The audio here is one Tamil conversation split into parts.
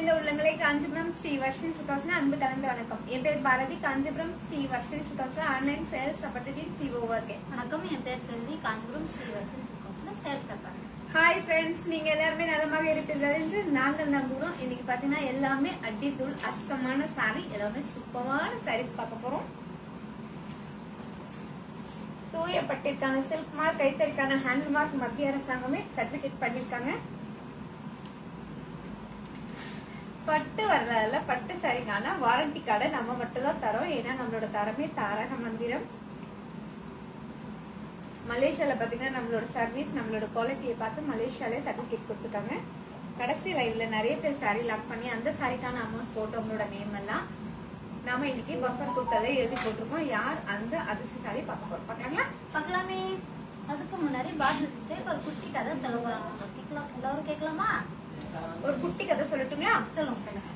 நிறைந்த உள்ளங்களை காஞ்சிபுரம் ஸ்ரீ வர்ஷன் சுட்டோஸ்ல அன்பு கலந்த வணக்கம் என் பேர் பாரதி காஞ்சிபுரம் ஸ்ரீ வர்ஷன் சுட்டோஸ்ல ஆன்லைன் சேல்ஸ் சப்போர்ட்டிவ் சிஓவா இருக்கேன் வணக்கம் என் பேர் செல்வி காஞ்சிபுரம் ஸ்ரீவர்சன் சிக்கோஸ்ல சேல் தப்பாங்க ஹாய் ஃப்ரெண்ட்ஸ் நீங்க எல்லாருமே நலமாக இருப்பீர்கள் என்று நாங்கள் நம்புறோம் இன்னைக்கு பாத்தீங்கன்னா எல்லாமே அடித்தூள் அசமான சாரி எல்லாமே சூப்பரான சாரீஸ் பார்க்க போறோம் தூய பட்டிற்கான சில்க் மார்க் கைத்தறிக்கான ஹேண்ட் மார்க் மத்திய அரசாங்கமே சர்டிபிகேட் பண்ணிருக்காங்க பட்டு வரல பட்டு சாரிக்கான வாரண்டி கார்டை நம்ம மட்டும் தான் தரோம் ஏன்னா நம்மளோட தரமே தாரக மந்திரம் மலேசியால பாத்தீங்கன்னா நம்மளோட சர்வீஸ் நம்மளோட குவாலிட்டியை பார்த்து மலேசியாலே சர்டிபிகேட் கொடுத்துருக்காங்க கடைசி லைவ்ல நிறைய பேர் சாரி லாக் பண்ணி அந்த சாரிக்கான அமௌண்ட் போட்டு உங்களோட நேம் எல்லாம் நாம இன்னைக்கு பஃபர் கொடுத்தாலே எழுதி போட்டிருக்கோம் யார் அந்த அதிர்ஷ்ட சாரி பார்க்க போறோம் பாக்கலாங்களா பார்க்கலாமே அதுக்கு முன்னாடி பாரதி சிஸ்டர் ஒரு குட்டி கதை சொல்ல போறாங்க கேட்கலாம் எல்லாரும் கேட்கலாமா ஒரு குட்டி கதை சொல்லட்டுங்களா சொல்லுங்க சொல்லுங்க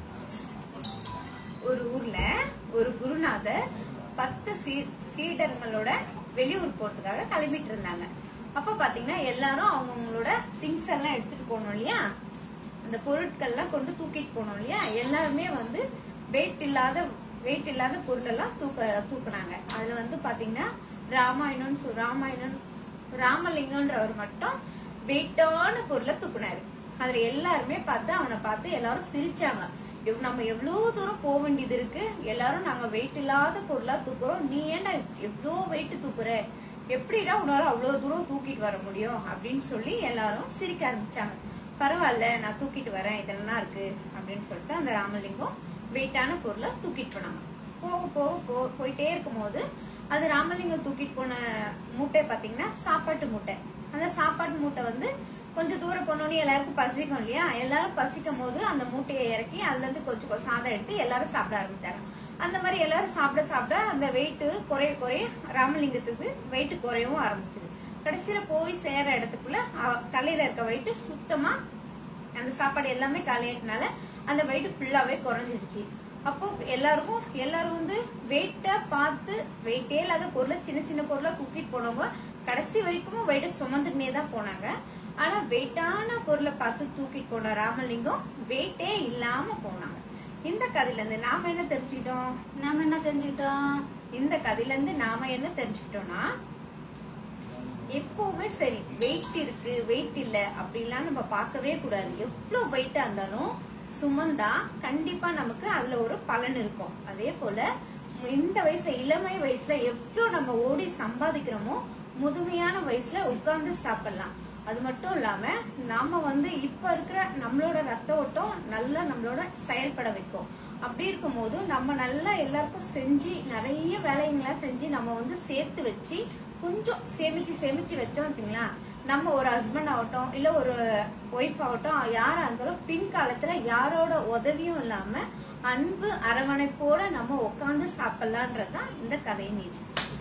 ஒரு ஊர்ல ஒரு குருநாதர் பத்து சீ- சீடர்களோட வெளியூர் போறதுக்காக கிளம்பிட்டு இருந்தாங்க அப்ப பாத்தீங்கன்னா எல்லாரும் அவங்கவுங்களோட திங்ஸ் எல்லாம் எடுத்துட்டு போகணும் இல்லையா அந்த பொருட்கள்லாம் கொண்டு தூக்கிட்டு போகணும் இல்லையா எல்லாருமே வந்து வெயிட் இல்லாத வெயிட் இல்லாத பொருளெல்லாம் தூக்க தூக்குனாங்க அதுல வந்து பாத்தீங்கன்னா ராமாயணம் சொ- ராமாயணம் ராமலிங்கன்றவர் மட்டும் வெயிட்டான பொருளை தூக்குனாரு அதுல எல்லாருமே பார்த்து அவனை பார்த்து எல்லாரும் சிரிச்சாங்க எவ்- நம்ம எவ்வளவு தூரம் போக வேண்டியது இருக்கு எல்லாரும் நாங்க வெயிட் இல்லாத பொருளா தூக்குறோம் நீ ஏன்டா எவ்வளோ வெயிட் தூக்குற எப்படிடா உன்னால அவ்வளவு தூரம் தூக்கிட்டு வர முடியும் அப்படின்னு சொல்லி எல்லாரும் சிரிக்க ஆரம்பிச்சாங்க பரவாயில்ல நான் தூக்கிட்டு வரேன் இதெல்லாம் இருக்கு அப்படின்னு சொல்லிட்டு அந்த ராமலிங்கம் வெயிட்டான பொருளை தூக்கிட்டு போனாங்க போக போக போ- போயிட்டே இருக்கும்போது அது ராமலிங்கம் தூக்கிட்டு போன மூட்டை பாத்தீங்கன்னா சாப்பாட்டு மூட்டை அந்த சாப்பாட்டு மூட்டை வந்து கொஞ்சம் தூரம் போனோடனே எல்லாருக்கும் பசிக்கும் இல்லையா எல்லாரும் பசிக்கும் போது அந்த மூட்டையை இறக்கி அதுல இருந்து கொஞ்சம் கொஞ்சம் சாதம் எடுத்து எல்லாரும் சாப்பிட ஆரம்பிச்சாங்க அந்த மாதிரி எல்லாரும் சாப்பிட சாப்பிட அந்த வெயிட் குறைய குறைய ராமலிங்கத்துக்கு வெயிட் குறையவும் ஆரம்பிச்சது கடைசியில போய் சேர இடத்துக்குள்ள அவ- தலையில இருக்க வெயிட் சுத்தமா அந்த சாப்பாடு எல்லாமே காலியாயிட்டனால அந்த வெயிட் ஃபுல்லாவே குறைஞ்சிடுச்சு அப்போ எல்லாருக்கும் எல்லாரும் வந்து வெயிட்ட பார்த்து வெயிட்டே இல்லாத பொருளை சின்ன சின்ன பொருளை தூக்கிட்டு போனவங்க கடைசி வரைக்கும் வெயிட்ட சுமந்துக்கினே தான் போனாங்க ஆனா வெயிட்டான பொருளை பார்த்து தூக்கிட்டு போன ராமலிங்கம் வெயிட்டே இல்லாம போனாங்க இந்த கதையில இருந்து நாம என்ன தெரிஞ்சுக்கிட்டோம் நாம என்ன தெரிஞ்சுக்கிட்டோம் இந்த கதையில இருந்து நாம என்ன தெரிஞ்சுக்கிட்டோம்னா எப்பவுமே சரி வெயிட் இருக்கு வெயிட் இல்ல அப்படிலாம் நம்ம பார்க்கவே கூடாது எவ்வளவு வெயிட்டா இருந்தாலும் சுமந்தா கண்டிப்பா நமக்கு அதுல ஒரு பலன் இருக்கும் அதே போல இந்த வயசுல இளமை வயசுல எவ்வளவு நம்ம ஓடி சம்பாதிக்கிறோமோ முதுமையான வயசுல உட்கார்ந்து சாப்பிடலாம் அது மட்டும் இல்லாம நாம வந்து இப்ப இருக்கிற நம்மளோட ரத்த ஓட்டம் நல்லா நம்மளோட செயல்பட வைக்கும் அப்படி இருக்கும்போது நம்ம நல்லா எல்லாருக்கும் செஞ்சு நிறைய வேலைங்களா செஞ்சு நம்ம வந்து சேர்த்து வச்சு கொஞ்சம் சேமிச்சு சேமிச்சு வச்சோம் வச்சுங்களா நம்ம ஒரு ஹஸ்பண்ட் ஆகட்டும் இல்ல ஒரு ஒய்ஃப் ஆகட்டும் யாரா இருந்தாலும் பின் காலத்துல யாரோட உதவியும் இல்லாம அன்பு அரவணைப்போட நம்ம உட்கார்ந்து சாப்பிடலான்றதுதான் இந்த கதையின் நீதி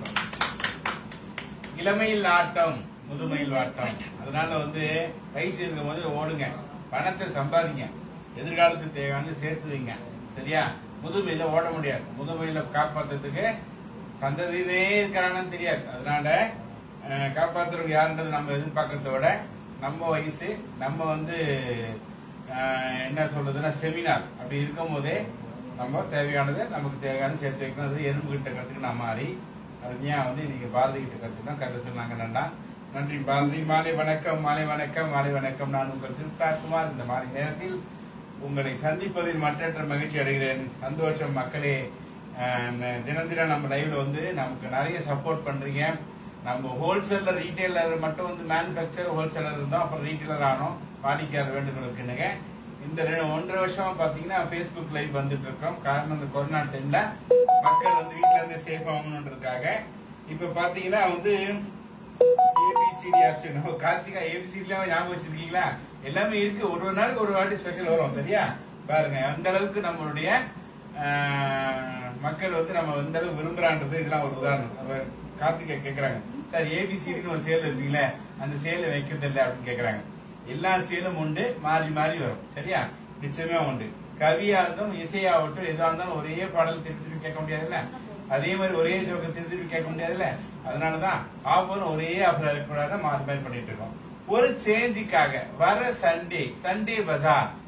இளமையில் ஆட்டம் முதுமையில் ஆட்டம் அதனால வந்து வயசு இருக்கும் போது ஓடுங்க பணத்தை சம்பாதிங்க எதிர்காலத்துக்கு தேவையான சேர்த்து வைங்க சரியா முதுமையில ஓட முடியாது முதுமையில காப்பாத்துறதுக்கு சந்ததியிலே இருக்கிறான்னு தெரியாது அதனால அஹ், காப்பாத்துறவங்க யாருன்றது நம்ம எதிர்பார்க்கறத விட நம்ம வயசு நம்ம வந்து அஹ், என்ன சொல்றதுன்னா செமினார் அப்படி இருக்கும் போதே நம்ம தேவையானது நமக்கு தேவையான சேர்த்து வைக்கணும் அது எறும்பு கிட்ட கத்துக்கின மாதிரி அருமையா வந்து இன்னைக்கு பாரதி கிட்ட கத்துக்கணும் கதை சொன்னாங்க நன்றா நன்றி பாரதி மாலை வணக்கம் மாலை வணக்கம் மாலை வணக்கம் நான் உங்கள் சில்பா குமார் இந்த மாலை நேரத்தில் உங்களை சந்திப்பதில் மற்றற்ற மகிழ்ச்சி அடைகிறேன் சந்தோஷம் மக்களே அஹ், தினம் தினம் நம்ம லைவ்ல வந்து நமக்கு நிறைய சப்போர்ட் பண்றீங்க நம்ம ஹோல்சேலர் ரீட்டைலர் மட்டும் வந்து மேனுபேக்சர் ஹோல்சேலர் இருந்தோம் அப்புறம் ரீட்டைலர் ஆனோம் வாடிக்கையாளர் வேண்டுகளுக்குனுங்க இந்த ரெண்டு- ஒன்றரை வருஷம் பாத்தீங்கன்னா Facebook லைவ் வந்துட்டு இருக்கோம் காரணம் இந்த கொரோனா டைம்ல மக்கள் வந்து வீட்ல இருந்து சேஃப் ஆகணுன்றதுக்காக இப்ப பாத்தீங்கன்னா வந்து ஏபிசிடி ஆப்ஷன் கார்த்திகா ஏபிசிடி ஞாபகம் வச்சிருக்கீங்களா எல்லாமே இருக்கு ஒரு ஒரு நாளுக்கு ஒரு வாட்டி ஸ்பெஷல் வரும் சரியா பாருங்க அந்த அளவுக்கு நம்மளுடைய ஆஹ், மக்கள் வந்து நம்ம எந்த அளவுக்கு விரும்புறான்றது இதெல்லாம் ஒரு உதாரணம் அப்ப கார்த்திகா கேக்குறாங்க சார் ஏபிசிடின்னு ஒரு சேல் இருக்குல்ல அந்த சேலை வைக்கிறது இல்லை அப்படின்னு கேக்குறாங்க எல்லா சேலும் உண்டு மாறி மாறி வரும் சரியா நிச்சயமே உண்டு கவியா இருந்தும் இசையாகட்டும் எதுவா இருந்தாலும் ஒரே பாடல் திருப்பி திருப்பி கேட்க முடியாதுல்ல அதே மாதிரி ஒரே ஜோக்க திருப்பி திருப்பி கேட்க முடியாதுல்ல அதனாலதான் ஆஃபரும் ஒரே ஆஃபர் இருக்கக்கூடாது மாறி மாறி பண்ணிட்டு இருக்கோம் ஒரு சேஞ்சுக்காக வர சண்டே சண்டே பஜார்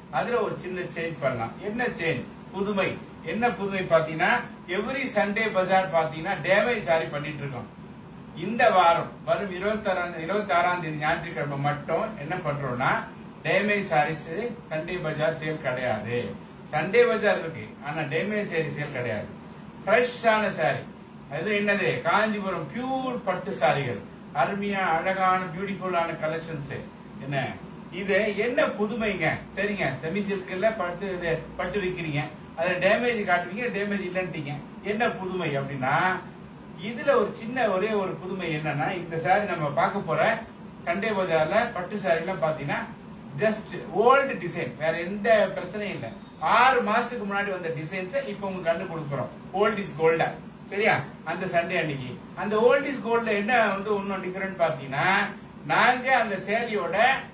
அதுல ஒரு சின்ன சேஞ்ச் பண்ணலாம் என்ன சேஞ்ச் புதுமை என்ன புதுமை பாத்தீங்கன்னா எவ்ரி சண்டே பஜார் பாத்தீங்கன்னா டேமேஜ் சாரி பண்ணிட்டு இருக்கோம் இந்த வாரம் வரும் இருபத்தாறாம் இருபத்தி ஆறாம் தேதி ஞாயிற்றுக்கிழமை மட்டும் என்ன பண்றோம்னா damage saris Sunday bazaar sale கிடையாது சண்டே பஜார் இருக்கு ஆனா டேமேஜ் சாரி சேல் கிடையாது ஃப்ரெஷ்ஷான சாரி அது என்னது காஞ்சிபுரம் பியூர் பட்டு சாரிகள் அருமையா அழகான பியூட்டிஃபுல்லான கலெக்ஷன்ஸ் என்ன இது என்ன புதுமைங்க சரிங்க செமி சில்க்ல பட்டு இது பட்டு விக்கிறீங்க அதுல டேமேஜ் காட்டுவீங்க டேமேஜ் இல்லன்ட்டீங்க என்ன புதுமை அப்படின்னா இதுல ஒரு சின்ன ஒரே ஒரு புதுமை என்னன்னா இந்த சாரி நம்ம பார்க்க போற சண்டே பஜார்ல பட்டு சாரி எல்லாம் பாத்தீங்கன்னா ஜஸ்ட் ஓல்டு டிசைன் வேற எந்த பிரச்சனையும் இல்ல ஆறு மாசத்துக்கு முன்னாடி வந்த டிசைன்ஸ் இப்ப உங்களுக்கு கண்டு கொடுக்குறோம் ஓல்ட் இஸ் கோல்டா சரியா அந்த சண்டே அன்னைக்கு அந்த ஓல்ட் இஸ் கோல்ட்ல என்ன வந்து இன்னும் டிஃபரெண்ட் பாத்தீங்கன்னா நாங்க அந்த சேலையோட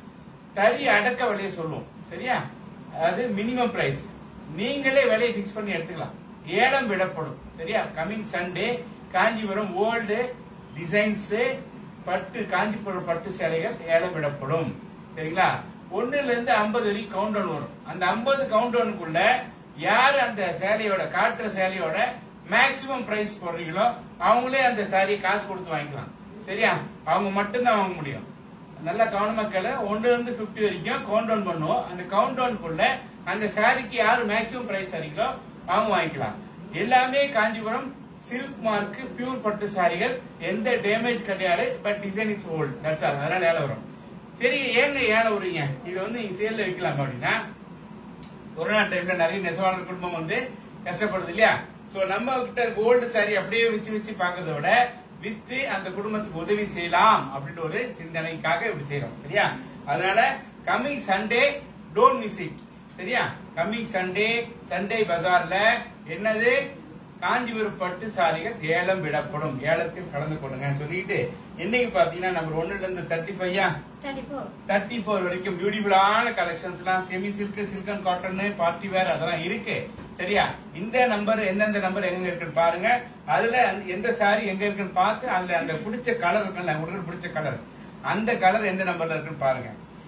தறி அடக்க விலையை சொல்லுவோம் சரியா அது மினிமம் பிரைஸ் நீங்களே விலையை பிக்ஸ் பண்ணி எடுத்துக்கலாம் ஏலம் விடப்படும் சரியா coming Sunday Kanchipuram old designs பட்டு காஞ்சிபுரம் பட்டு சேலைகள் ஏலம் விடப்படும் சரிங்களா ஒண்ணுல இருந்து ஐம்பது வரைக்கும் கவுண்ட் டவுன் வரும் அந்த ஐம்பது கவுண்ட் டவுனுக்குள்ள யார் அந்த சேலையோட காட்டுற சேலையோட மேக்சிமம் பிரைஸ் போடுறீங்களோ அவங்களே அந்த சாரியை காசு கொடுத்து வாங்கிக்கலாம் சரியா அவங்க மட்டும்தான் வாங்க முடியும் நல்லா கவனமா கேளு ஒன்னு இருந்து பிப்டி வரைக்கும் கவுண்ட் டவுன் பண்ணுவோம் அந்த கவுண்ட் டவுனுக்குள்ள அந்த சாரிக்கு யாரு மேக்ஸிமம் பிரைஸ் சரிங்களோ அவங்க வாங்கிக்கலாம் எல்லாமே காஞ்சிபுரம் சில்க் மார்க் பியூர் பட்டு சாரிகள் எந்த டேமேஜ் கிடையாது but design is old that's all அதனால ஏழை வரும் சரி ஏங்க ஏழை வருவீங்க இது வந்து நீங்க சேல்ல வைக்கலாம் அப்படின்னா கொரோனா டைம்ல நிறைய நெசவாளர் குடும்பம் வந்து கஷ்டப்படுது இல்லையா சோ நம்ம கிட்ட கோல்டு சாரி அப்படியே வச்சு வச்சு பாக்குறத விட வித்து அந்த குடும்பத்துக்கு உதவி செய்யலாம் அப்படின்ற ஒரு சிந்தனைக்காக இப்படி செய்யறோம் சரியா அதனால coming Sunday don't miss it சரியா கம்மிங் சண்டே சண்டே பஜார்ல என்னது காஞ்சிபுரம் பட்டு சாரிகள் ஏலம் விடப்படும் ஏலத்தில் கலந்து கொள்ளுங்க சொல்லிட்டு என்னைக்கு பாத்தீங்கன்னா நம்பர் ஒன்னுல இருந்து thirty five thirty four thirty four வரைக்கும் பியூட்டிஃபுல்லான கலெக்ஷன்ஸ் எல்லாம் semi silk silk and cotton party wear அதெல்லாம் இருக்கு சரியா இந்த நம்பர் எந்தெந்த நம்பர் எங்க இருக்குன்னு பாருங்க அதுல அந்த- எந்த சாரி எங்க இருக்குன்னு பார்த்து அதுல அந்த பிடிச்ச கலர் இருக்குல்ல உங்களுக்கு பிடிச்ச கலர் அந்த கலர் எந்த நம்பர்ல இருக்குன்னு பாருங்க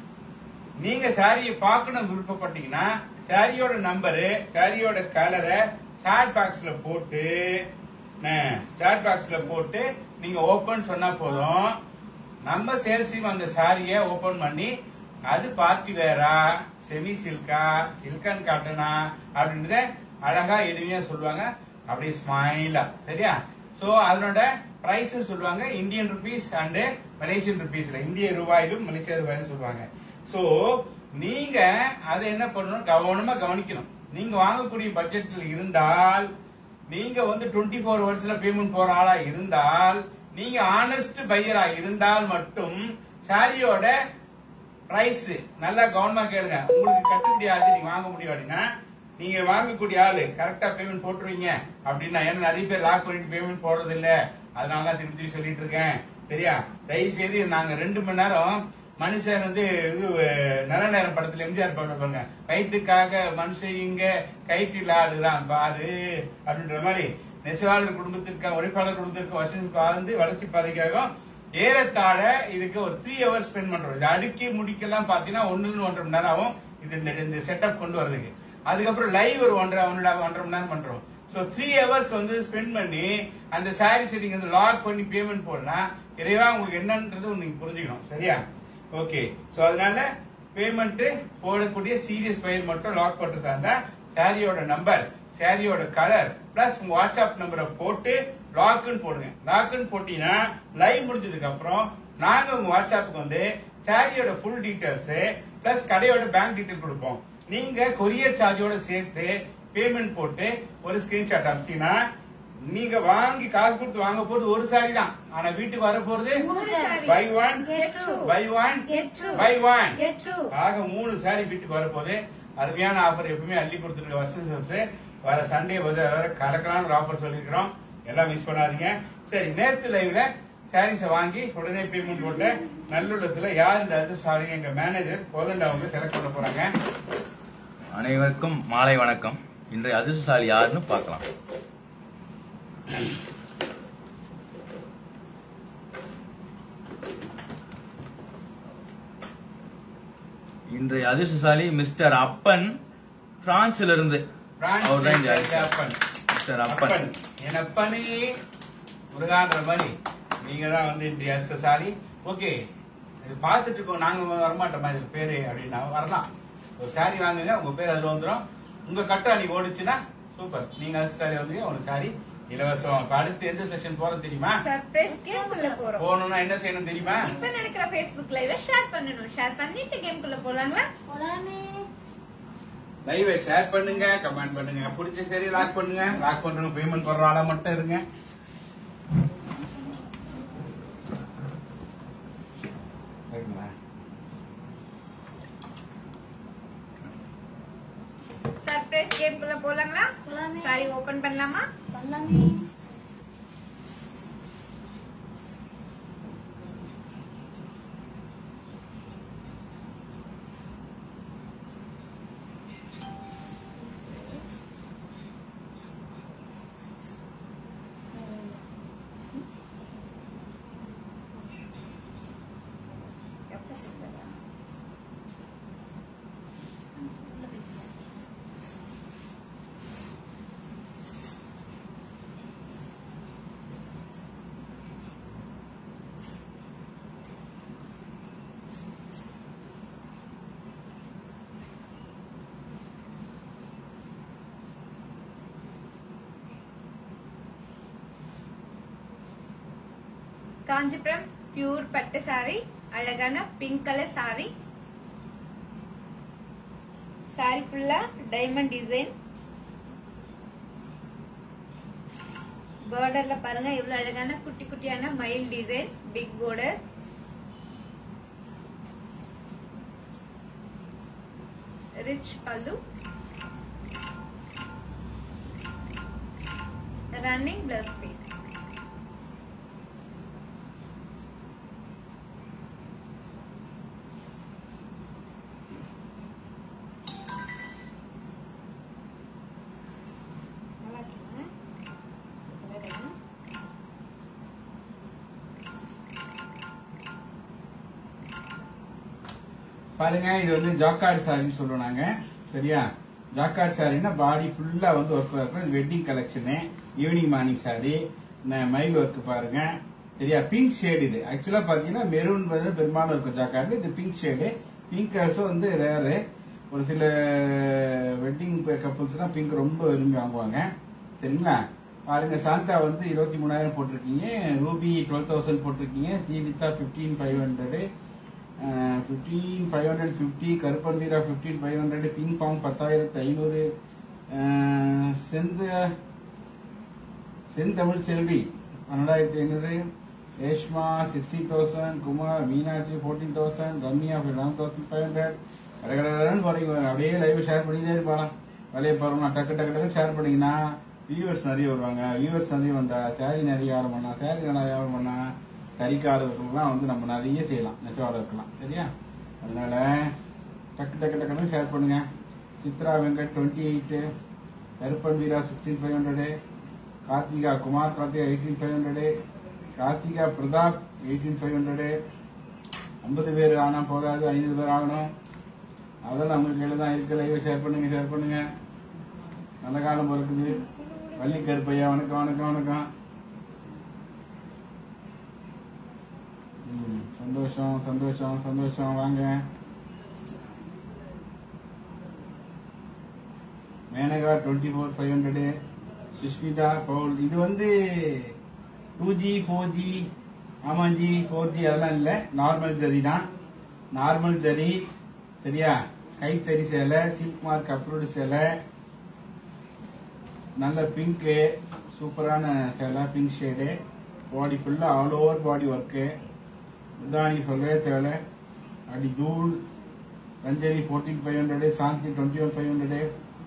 நீங்க சாரியை பார்க்கணும் விருப்பப்பட்டீங்கன்னா சாரியோட நம்பரு சாரியோட கலரை சாட் பாக்ஸ்ல போட்டு சாட் பாக்ஸ்ல போட்டு நீங்க ஓபன் சொன்னா போதும் நம்ம சேல்ஸ் டீம் அந்த சாரியை ஓபன் பண்ணி அது பார்ட்டி வேரா செமி சில்கா சில்கன் காட்டனா அப்படின்றத அழகா எளிமையா சொல்லுவாங்க அப்படியே ஸ்மைலா சரியா சோ அதனோட பிரைஸ் சொல்லுவாங்க இந்தியன் ருபீஸ் அண்ட் மலேசியன் ருபீஸ்ல இந்திய ரூபாயிலும் மலேசிய ரூபாயிலும் சொல்லுவாங்க சோ நீங்க அதை என்ன பண்ணணும் கவனமா கவனிக்கணும் நீங்க வாங்கக்கூடிய பட்ஜெட்ல இருந்தால் நீங்க வந்து 24 ஃபோர் ஹவர்ஸ்ல பேமெண்ட் போற ஆளா இருந்தால் நீங்க ஆனஸ்ட் பையரா இருந்தால் மட்டும் சாரியோட பிரைஸ் நல்லா கவனமா கேளுங்க உங்களுக்கு கட்டுப்படி ஆகுது நீங்க வாங்க முடியும் அப்படின்னா நீங்க வாங்கக்கூடிய ஆளு கரெக்டா பேமெண்ட் போட்டுருவீங்க அப்படின்னா ஏன்னா நிறைய பேர் லாக் பண்ணிட்டு பேமெண்ட் போடுறது இல்ல அதனால தான் திருப்பி திருப்பி சொல்லிட்டு இருக்கேன் சரியா தயவு செய்து நாங்க ரெண்டு மணி நேரம் மனுஷன் வந்து இது அஹ், நல்ல நேரம் படத்துல எம்ஜிஆர் பாட்டு பாருங்க வயிற்றுக்காக மனுஷன் இங்க கைட்டில் ஆடுதான் பாரு அப்படின்ற மாதிரி நெசவாளர் குடும்பத்திற்கு உழைப்பாளர் குடும்பத்திற்கு வசதி வாழ்ந்து வளர்ச்சி பாதைக்காகவும் ஏறத்தாழ இதுக்கு ஒரு த்ரீ ஹவர்ஸ் ஸ்பெண்ட் பண்றோம் இது அடுக்கி முடிக்கலாம் பாத்தீங்கன்னா ஒன்னு ஒன்றரை மணி நேரம் ஆகும் இது இந்த- இந்த செட்டப் கொண்டு வர்றதுக்கு அதுக்கப்புறம் லைவ் ஒரு ஒன்றரை ஒன்றரை ஒன்றரை மணி நேரம் பண்றோம் சோ த்ரீ ஹவர்ஸ் வந்து ஸ்பெண்ட் பண்ணி அந்த சாரி செட்டிங் வந்து லாக் பண்ணி பேமெண்ட் போடலாம் இறைவா உங்களுக்கு என்னன்றது நீங்க புரிஞ்சுக்கணும் சரியா ஓகே சோ அதனால பேமெண்ட் போடக்கூடிய சீரியஸ் பயிர் மட்டும் லாக் பண்றதா சாரியோட நம்பர் சாரியோட கலர் பிளஸ் உங்க வாட்ஸ்அப் நம்பரை போட்டு லாக்குன்னு போடுங்க லாக்குன்னு போட்டீங்கன்னா லைவ் முடிஞ்சதுக்கு அப்புறம் நாங்க உங்க வாட்ஸ்அப்புக்கு வந்து சாரியோட ஃபுல் டீடைல்ஸ் பிளஸ் கடையோட பேங்க் டீடைல் கொடுப்போம் நீங்க கொரியர் சார்ஜோட சேர்த்து பேமெண்ட் போட்டு ஒரு ஸ்கிரீன்ஷாட் அனுப்பிச்சீங்கன்னா நீங்க வாங்கி காசு கொடுத்து வாங்க போறது ஒரு சாரி தான் ஆனா வீட்டுக்கு வர போறது மூணு saree. Buy one Get two. Buy one Get two. Buy one Get true. ஆக மூணு சாரி வீட்டுக்கு வரப்போகுது அருமையான ஆஃபர் எப்பவுமே அள்ளி கொடுத்துருக்க வருஷம் வருஷம் வர சண்டே வந்து வர கலக்கலான ஒரு ஆஃபர் சொல்லியிருக்கிறோம் எல்லாம் மிஸ் பண்ணாதீங்க சரி நேத்து லைவ்ல சாரீஸை வாங்கி உடனே பேமெண்ட் போட்டு நல்லுள்ளத்துல யார் இந்த அது சாரி எங்க மேனேஜர் கோதண்டா அவங்க செலக்ட் பண்ண போறாங்க அனைவருக்கும் மாலை வணக்கம் இன்றைய அதிர்ஷ்டசாலி யாருன்னு பார்க்கலாம் இன்றைய அதிர்ஷ்டசாலி மிஸ்டர் அப்பன் பிரான்ஸ்ல இருந்து பிரான்ஸ் அவர்தான் இங்க சேர்ந்த அப்பன் மிஸ்டர் அப்பன் அப்பன் என் அப்பனே முருகான்ற மாதிரி நீங்க தான் வந்து இன்றைய அதிர்ஷ்டசாலி ஓகே இது பார்த்துட்டு இருக்கோம் நாங்க வரமாட்டோமா இதுக்கு பேரு அப்படின்னா வரலாம் ஒரு சாரி வாங்குங்க உங்க பேர் அதுல வந்துடும் உங்க கட்டை அன்னைக்கு ஓடிச்சுன்னா சூப்பர் நீங்க அதிர்ஷ்டசாலி வந்து உங்களுக்கு சாரி இலவசம் இப்ப அடுத்து எந்த செக்ஷன் போறது தெரியுமா சர்ப்ரைஸ் கேம்குள்ள போறோம் போகணும்னா என்ன செய்யணும் தெரியுமா இப்ப நடக்கிற Facebook லைவ் ஷேர் பண்ணணும் ஷேர் பண்ணிட்டு கேம்குள்ள போலாங்களா போலாமே லைவை ஷேர் பண்ணுங்க கமெண்ட் பண்ணுங்க பிடிச்ச சரி லாக் பண்ணுங்க லாக் பண்றவங்க பேமெண்ட் போடுற ஆளா மட்டும் இருங்க சரிங்களா? சர்ப்ரைஸ் கேம்குள்ள போலாங்களா போலாமே சாரி ஓபன் பண்ணலாமா பண்ணலாமே காஞ்சிபுரம் பியூர் பட்டு சாரி அழகான பிங்க் கலர் சாரி சாரி ஃபுல்லா டைமண்ட் டிசைன் பார்டர்ல பாருங்க எவ்வளவு அழகான குட்டி குட்டியான மயில் டிசைன் பிக் border ரிச் பல்லு ரன்னிங் பிளஸ் பீஸ் நல்லா இருக்குங்க கலரு. பாருங்க இது வந்து ஜாக்கார்ட் சாரின்னு சொல்லுவோம் நாங்க சரியா ஜாக்கார்ட் சாரின்னா பாடி ஃபுல்லா வந்து ஒர்க் இருக்கும் wedding collection evening morning sari மயில் ஒர்க் பாருங்க சரியா பிங்க் ஷேடு இது ஆக்சுவலா பாத்தீங்கன்னா மெரூன் வந்து பெரும்பாலும் இருக்கும் ஜாக்கார்டு இது பிங்க் ஷேடு பிங்க் கலர்ஸும் வந்து ரேரு ஒரு சில வெட்டிங் கப்புள்ஸ் தான் பிங்க் ரொம்ப விரும்பி வாங்குவாங்க சரிங்களா பாருங்க சாந்தா வந்து இருபத்தி மூணாயிரம் போட்டிருக்கீங்க ரூபி டுவெல் தௌசண்ட் போட்டிருக்கீங்க Jeevitha fifteen five hundred fifteen five hundred fifty Karuppan Veera fifteen five hundred பிங் பாங் பத்தாயிரத்து ஐநூறு செந்த செந்தமிழ் செல்வி பன்னெண்டாயிரத்தி ஐநூறு Reshma sixty thousand Kumar Meenakshi fourteen thousand Ramya eleven thousand five hundred கடகடன்னு குறைங்க அப்படியே லைவ் ஷேர் பண்ணிட்டே இருப்பாங்க வேலையை பாருங்க டக்கு டக்கு டக்கு ஷேர் பண்ணீங்கன்னா வியூவர்ஸ் நிறைய வருவாங்க வியூவர்ஸ் நிறைய வந்தா சேரீ நிறைய வியாபாரம் பண்ணா சேரீ நல்லா வியாபாரம் பண்ணா கறிக்காரர்களுக்குலாம் வந்து நம்ம நிறைய செய்யலாம் நெசவாளர் இருக்கலாம் சரியா அதனால டக்கு டக்கு டக்குன்னு ஷேர் பண்ணுங்க Chitra Venkat twenty eight Karuppan Veera sixteen five hundred Karthika Kumar Karthika eighteen five hundred Karthika Pratap eighteen five hundred ஐம்பது பேர் ஆனா போதாது ஐநூறு பேர் ஆகணும் அதெல்லாம் நம்ம கையில தான் இருக்கு லைவ் ஷேர் பண்ணுங்க ஷேர் பண்ணுங்க நல்ல காலம் பிறக்குது வள்ளி கருப்பையா வணக்கம் வணக்கம் வணக்கம் ம், சந்தோஷம் சந்தோஷம் சந்தோஷம் வாங்க Menaka twenty four five hundred Sushmita Paul இது வந்து டூ ஜி ஃபோர் ஜி ஆமாம் ஜி ஃபோர் ஜி அதெல்லாம் இல்லை நார்மல் ஜரி தான் நார்மல் ஜரி சரியா கைத்தறி சேலை சில்க் மார்க் அப்ரூவ்டு சேலை நல்ல பிங்க்கு சூப்பரான சேலை பிங்க் ஷேடு பாடி ஃபுல்லா ஆல் ஓவர் பாடி ஒர்க்கு முந்தானி சொல்லவே தேவை அடி தூள் Ranjani fourteen five hundred Shanthi twenty one five hundred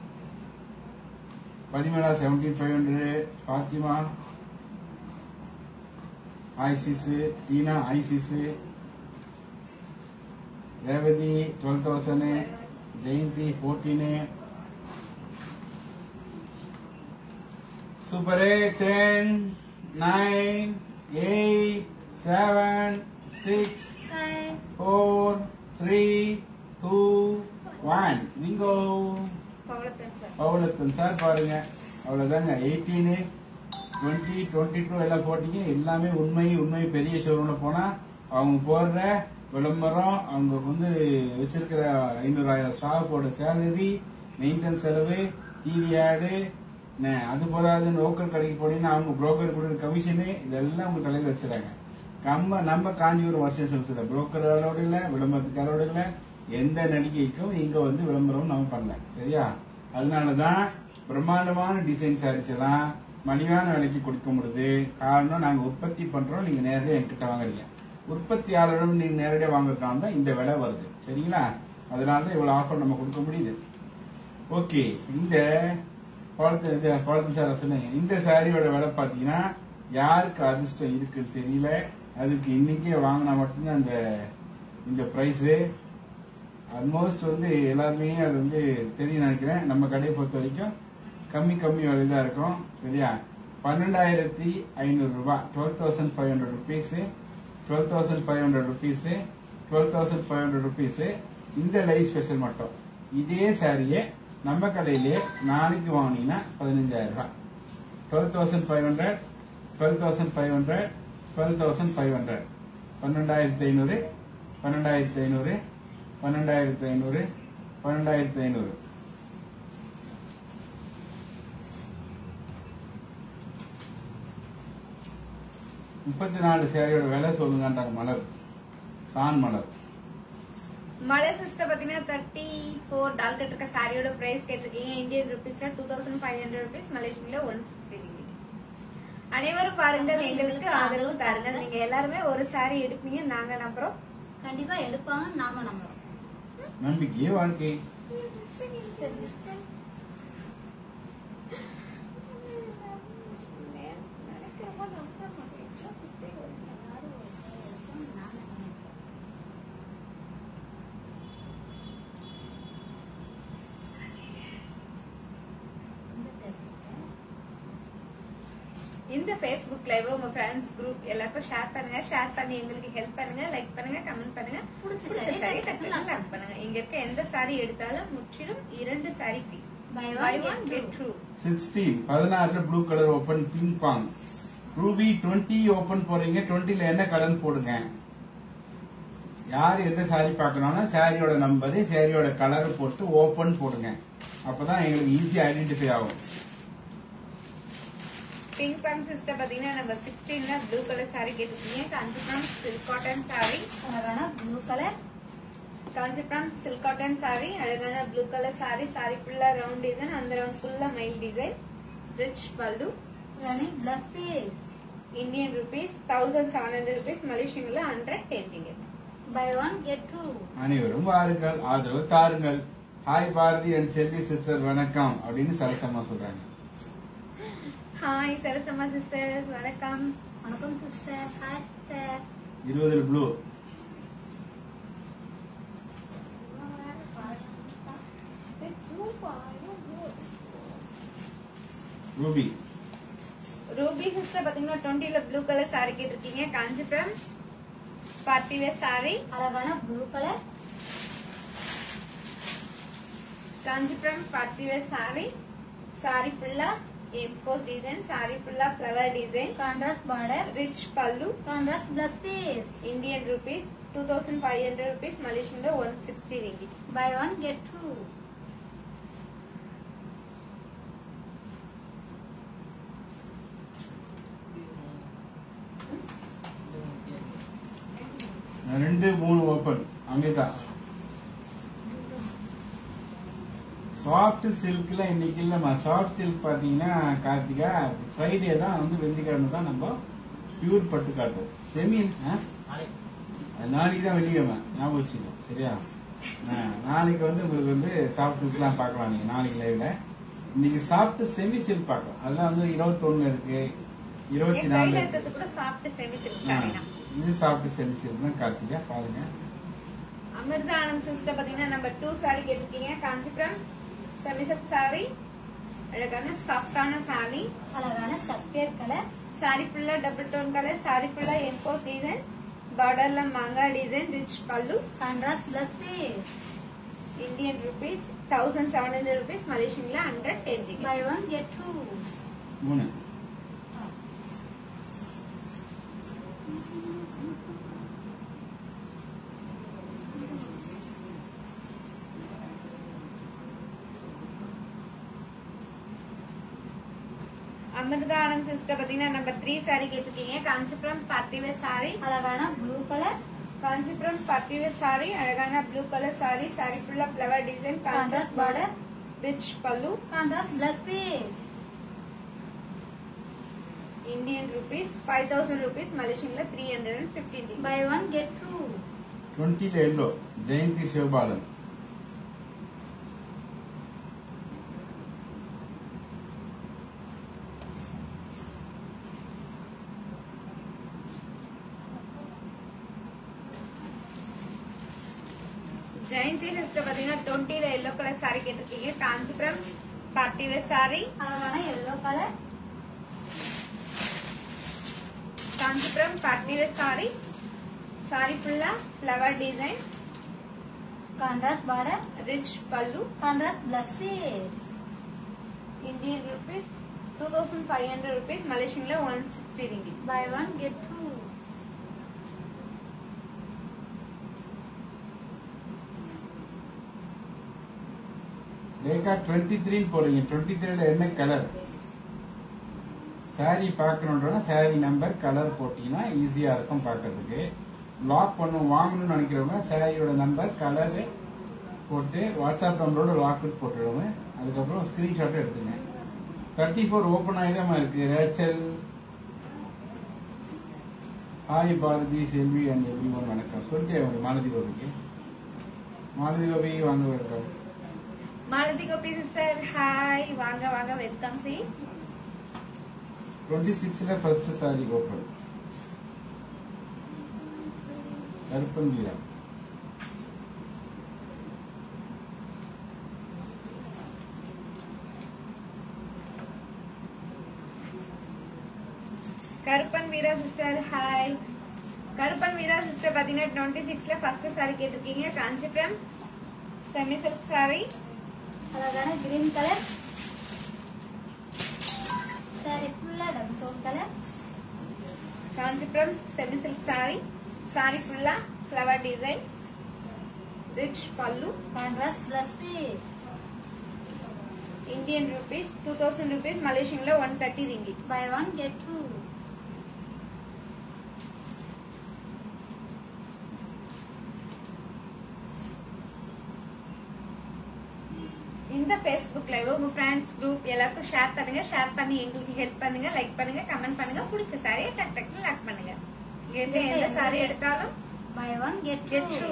Parimala seventeen five hundred Fathima ஐசிஸ் டீனா ஐசிஸ் Revathi twelve thousand Jayanthi fourteen Super 8, 10, 9, 8, 7, 6, 4, 3, two one bingo பவளத்தன் சார் பவுலத்தன் சார் பாருங்க அவ்வளவுதாங்க எயிட்டீனு டுவெண்ட்டி டுவெண்ட்டி டூ எல்லாம் போட்டீங்க எல்லாமே உண்மை உண்மை பெரிய ஷோரூம்ல போனா அவங்க போடுற விளம்பரம் அவங்க வந்து வச்சிருக்கிற ஐநூறாயிரம் ஸ்டாஃபோட சேலரி மெயின்டெனன்ஸ் செலவு டிவி ஆடு அது போதாது லோக்கல் கடைக்கு போனீங்கன்னா அவங்க புரோக்கர் கொடுக்குற கமிஷனு இதெல்லாம் உங்க தலையில வச்சுறாங்க நம்ம நம்ம காஞ்சிபுரம் வருஷம் செல்ஸ்ல புரோக்கரோட இல்ல விளம்பரத்துக்காரோட இல்ல எந்த நடிகைக்கும் இங்க வந்து விளம்பரம் நம்ம பண்ணல சரியா அதனாலதான் பிரம்மாண்டமான டிசைன் சாரீஸ் எல்லாம் மலிவான விலைக்கு கொடுக்க முடியுது காரணம் நாங்க உற்பத்தி பண்றோம் நீங்க நேரடியா என்கிட்ட வாங்குறீங்க உற்பத்தியாளரிடம் நீங்க நேரடியா வாங்குறதுனால தான் இந்த விலை வருது சரிங்களா அதனால தான் இவ்வளவு ஆஃபர் நம்ம கொடுக்க முடியுது ஓகே இந்த பழத்து இது பழத்து சார் சொன்னீங்க இந்த சாரியோட விலை பாத்தீங்கன்னா யாருக்கு அதிர்ஷ்டம் இருக்குன்னு தெரியல அதுக்கு இன்னைக்கே வாங்கினா மட்டும்தான் அந்த இந்த பிரைஸ் ஆல்மோஸ்ட் வந்து எல்லாருமே அது வந்து தெரியும் நினைக்கிறேன் நம்ம கடையை பொறுத்த வரைக்கும் கம்மி கம்மி விலையில தான் இருக்கும் சரியா பன்னெண்டாயிரத்தி ஐநூறு ரூபாய் twelve thousand five hundred rupees twelve thousand five hundred rupees twelve thousand five hundred rupees இந்த லைவ் ஸ்பெஷல் மட்டும் இதே சாரியை நம்ம கடையிலே நாளைக்கு வாங்கினீங்கன்னா பதினஞ்சாயிரம் ரூபாய் twelve thousand five hundred twelve thousand five hundred twelve thousand five hundred பன்னெண்டாயிரத்தி ஐநூறு பன்னெண்டாயிரத்தி ஐநூறு பன்னெண்டாயிரத்தி ஐநூறு பன்னெண்டாயிரத்தி ஐநூறு முப்பத்தி நாலு சேரையோட விலை சொல்லுங்கன்றாங்க மலர் சான் மலர் மலை சிஸ்டர் பாத்தீங்கன்னா தேர்ட்டி ஃபோர் டால் கட்டிருக்க சாரியோட பிரைஸ் கேட்டிருக்கீங்க இந்தியன் ருபீஸ்ல two thousand five hundred rupees மலேசியன்ல ஒன் சிக்ஸ்டி அனைவரும் பாருங்கள் எங்களுக்கு ஆதரவு தாருங்கள் நீங்க எல்லாருமே ஒரு சாரி எடுப்பீங்க நாங்க நம்புறோம் கண்டிப்பா எடுப்பாங்க நாம நம்புறோம் நம்பிக்கையே வாழ்க்கை இந்த Facebook லைவ் உங்க ஃப்ரெண்ட்ஸ் குரூப் எல்லாருக்கும் ஷேர் பண்ணுங்க ஷேர் பண்ணி எங்களுக்கு ஹெல்ப் பண்ணுங்க லைக் பண்ணுங்க கமெண்ட் பண்ணுங்க பிடிச்ச பிடிச்ச saree சாரி டக்குனு டக்குனு லைக் பண்ணுங்க இங்க இருக்க எந்த சாரி எடுத்தாலும் முற்றிலும் இரண்டு sari free Buy one, buy get one two. Get two sixteen பதினாறுல ப்ளூ கலர் ஓபன் பிங்க் பாங் ரூபி டுவெண்ட்டி ஓபன் போறீங்க டுவெண்ட்டில என்ன கலர் போடுங்க யார் எந்த சாரி பார்க்கணும்னா சாரியோட நம்பரு சாரியோட கலர் போட்டு ஓபன் போடுங்க அப்பதான் எங்களுக்கு ஈஸியா ஐடென்டிஃபை ஆகும் பிங்க் பேண்ட் சிஸ்டர் பாத்தீங்கன்னா நம்ம சிக்ஸ்டீன்ல ப்ளூ கலர் சாரி கேட்டிருக்கீங்க காஞ்சிபுரம் சில்க் காட்டன் சாரி அழகான blue colour Kanchipuram silk cotton sorry அழகான ப்ளூ கலர் சாரி சாரி ஃபுல்லா ரவுண்ட் டிசைன் அந்த ரவுண்ட் ஃபுல்லா மைல் டிசைன் ரிச் பல்லு running plus piece Indian rupees thousand seven hundred rupees மலேசியன்ல hundred ten ticket buy one get two அனைவரும் வாருங்கள் ஆதரவு தாருங்கள் hi Bharathi and Selvi sister வணக்கம் அப்படின்னு சரசம்மா சொல்றாங்க ஹாய் சரசம்மா சிஸ்டர் வணக்கம் வணக்கம் சிஸ்டர் ஹாய் சிஸ்டர் இருபதுல ப்ளூ ரூபி ரூபி சிஸ்டர் பாத்தீங்கன்னா டுவெண்ட்டில ப்ளூ கலர் சாரி கேட்டிருக்கீங்க காஞ்சிபுரம் பார்ட்டி வேர் சாரி அழகான blue colour Kanchipuram party wear sari sorry ஃபுல்லா எம்போஸ் டிசைன் சாரி ஃபுல்லா flower design contrast border rich பல்லு contrast plus piece Indian rupees two thousand five hundred rupees மலேசியன்ல one sixty ringgit buy one get two ரெண்டு மூணு ஓப்பன் அங்கேதான் சாஃப்ட் சில்க்ல இன்னைக்கு இல்லம்மா சாஃப்ட் சில்க் பாத்தீங்கன்னா கார்த்திகா ஃப்ரைடே தான் வந்து வெள்ளிக்கிழமை தான் நம்ம பியூர் பட்டு காட்டும் செமி ஆ? அது நாளைக்கு தான் வெள்ளிக்கிழமை ஞாபகம் வச்சுக்கோ சரியா ஆ, நாளைக்கு வந்து உங்களுக்கு வந்து சாஃப்ட் சில்க்லாம் பார்க்கலாம் நீங்க நாளைக்கு லைவ்ல இன்னைக்கு சாஃப்ட் செமி சில்க் பார்க்கலாம் அதெல்லாம் வந்து இருபத்தொன்னு இருக்கு இருபத்தி என் நாலு கையில இருக்கு இருக்கிறது கூட சாப்பிட்டு செமி சில்க் ஆ, சாரி தான் இது சாஃப்ட் செமி சில்க் தான் கார்த்திகா பாருங்க அமிர்தா ஆனந்த் சிஸ்டர் பாத்தீங்கன்னா நம்பர் டூ சாரி கேட்டிருக்கீங்க காஞ்சிபுரம் செமிசப் சாரி அழகான சாஃப்டான சாரி அழகான சப்பேர் கலர் சாரி ஃபுல்லா டபுள் டோன் கலர் சாரி ஃபுல்லா எம்போஸ் டிசைன் பார்டர்ல மாங்கா டிசைன் ரிச் பல்லு contrast plus piece Indian rupees thousand seven hundred rupees மலேசியன்ல hundred ten ringgit buy one get two மூணு அமிர்தா ஆனந்த் சிஸ்டர் பாத்தீங்கன்னா நம்பர் த்ரீ சாரி கேட்டிருக்கீங்க காஞ்சிபுரம் பார்ட்டிவேர் சாரி அழகான blue colour Kanchipuram party wear sorry அழகான ப்ளூ கலர் சாரி சாரி ஃபுல்லா flower design contrast contrast border border rich பல்லு contrast plus piece Indian rupees five thousand rupees மலேசியன்ல three hundred and fifteen buy one get two டுவெண்ட்டில எல்லோ ஜெயந்தி சிவபாலன் ஜெயந்தி சிஸ்டர் பாத்தீங்கன்னா டுவெண்ட்டில எல்லோ கலர் சாரி கேட்டிருக்கீங்க காஞ்சிபுரம் பார்ட்டிவேர் சாரி அழகான yellow colour Kanchipuram party wear saree sorry ஃபுல்லா flower design contrast border rich பல்லு contrast plus piece Indian rupees two thousand five hundred rupees மலேசியன்ல one sixty ringgit buy one get two Rekha twenty த்ரீன்னு போடுறீங்க டுவெண்ட்டி த்ரீல என்ன கலர் சாரி பார்க்கணுன்றனா சாரி நம்பர் கலர் போட்டீங்கன்னா ஈஸியா இருக்கும் பார்க்கறதுக்கு லாக் பண்ணும் வாங்கணும்னு நினைக்கிறவங்க சாரியோட நம்பர் கலரு போட்டு வாட்ஸ்அப் நம்பரோட லாக் போட்டுடுவோங்க அதுக்கப்புறம் ஸ்கிரீன்ஷாட் எடுத்துங்க தேர்ட்டி ஃபோர் ஓப்பன் ஆகிதான் இருக்கு Rachel hi Bharathi Selvi and everyone வணக்கம் சொல்லிட்டே அவங்க மாலதி கோபிக்கு மாலதி கோபி வாங்க welcome Malathi Gopi sister hi வாங்க வாங்க வெல்கம் சி டுவெண்ட்டி சிக்ஸ்ல first saree open Karuppan Veera Karuppan Veera sister hi Karuppan Veera sister பாத்தீங்கன்னா டுவெண்ட்டி சிக்ஸ்ல ஃபர்ஸ்ட் சாரி கேட்டிருக்கீங்க காஞ்சிபுரம் செமி சில்க் சாரி அழகான கிரீன் கலர் சாரி ஃபுல்லா damson colour Kanchipuram semi silk saree sorry ஃபுல்லா ஃபிளவர் டிசைன் ரிச் பல்லு contrast plus piece Indian rupees two thousand rupees மலேசியன்ல one thirty ringgit buy one get two இந்த ஃபேஸ்புக் லைவ் உங்க ஃப்ரெண்ட்ஸ் குரூப் எல்லாருக்கும் ஷேர் பண்ணுங்க ஷேர் பண்ணி எங்களுக்கு ஹெல்ப் பண்ணுங்க லைக் பண்ணுங்க கமெண்ட் பண்ணுங்க பிடிச்ச சாரியை டக் டக்னு லாக் பண்ணுங்க இங்க இருந்து எந்த சாரி எடுத்தாலும் buy one get get two true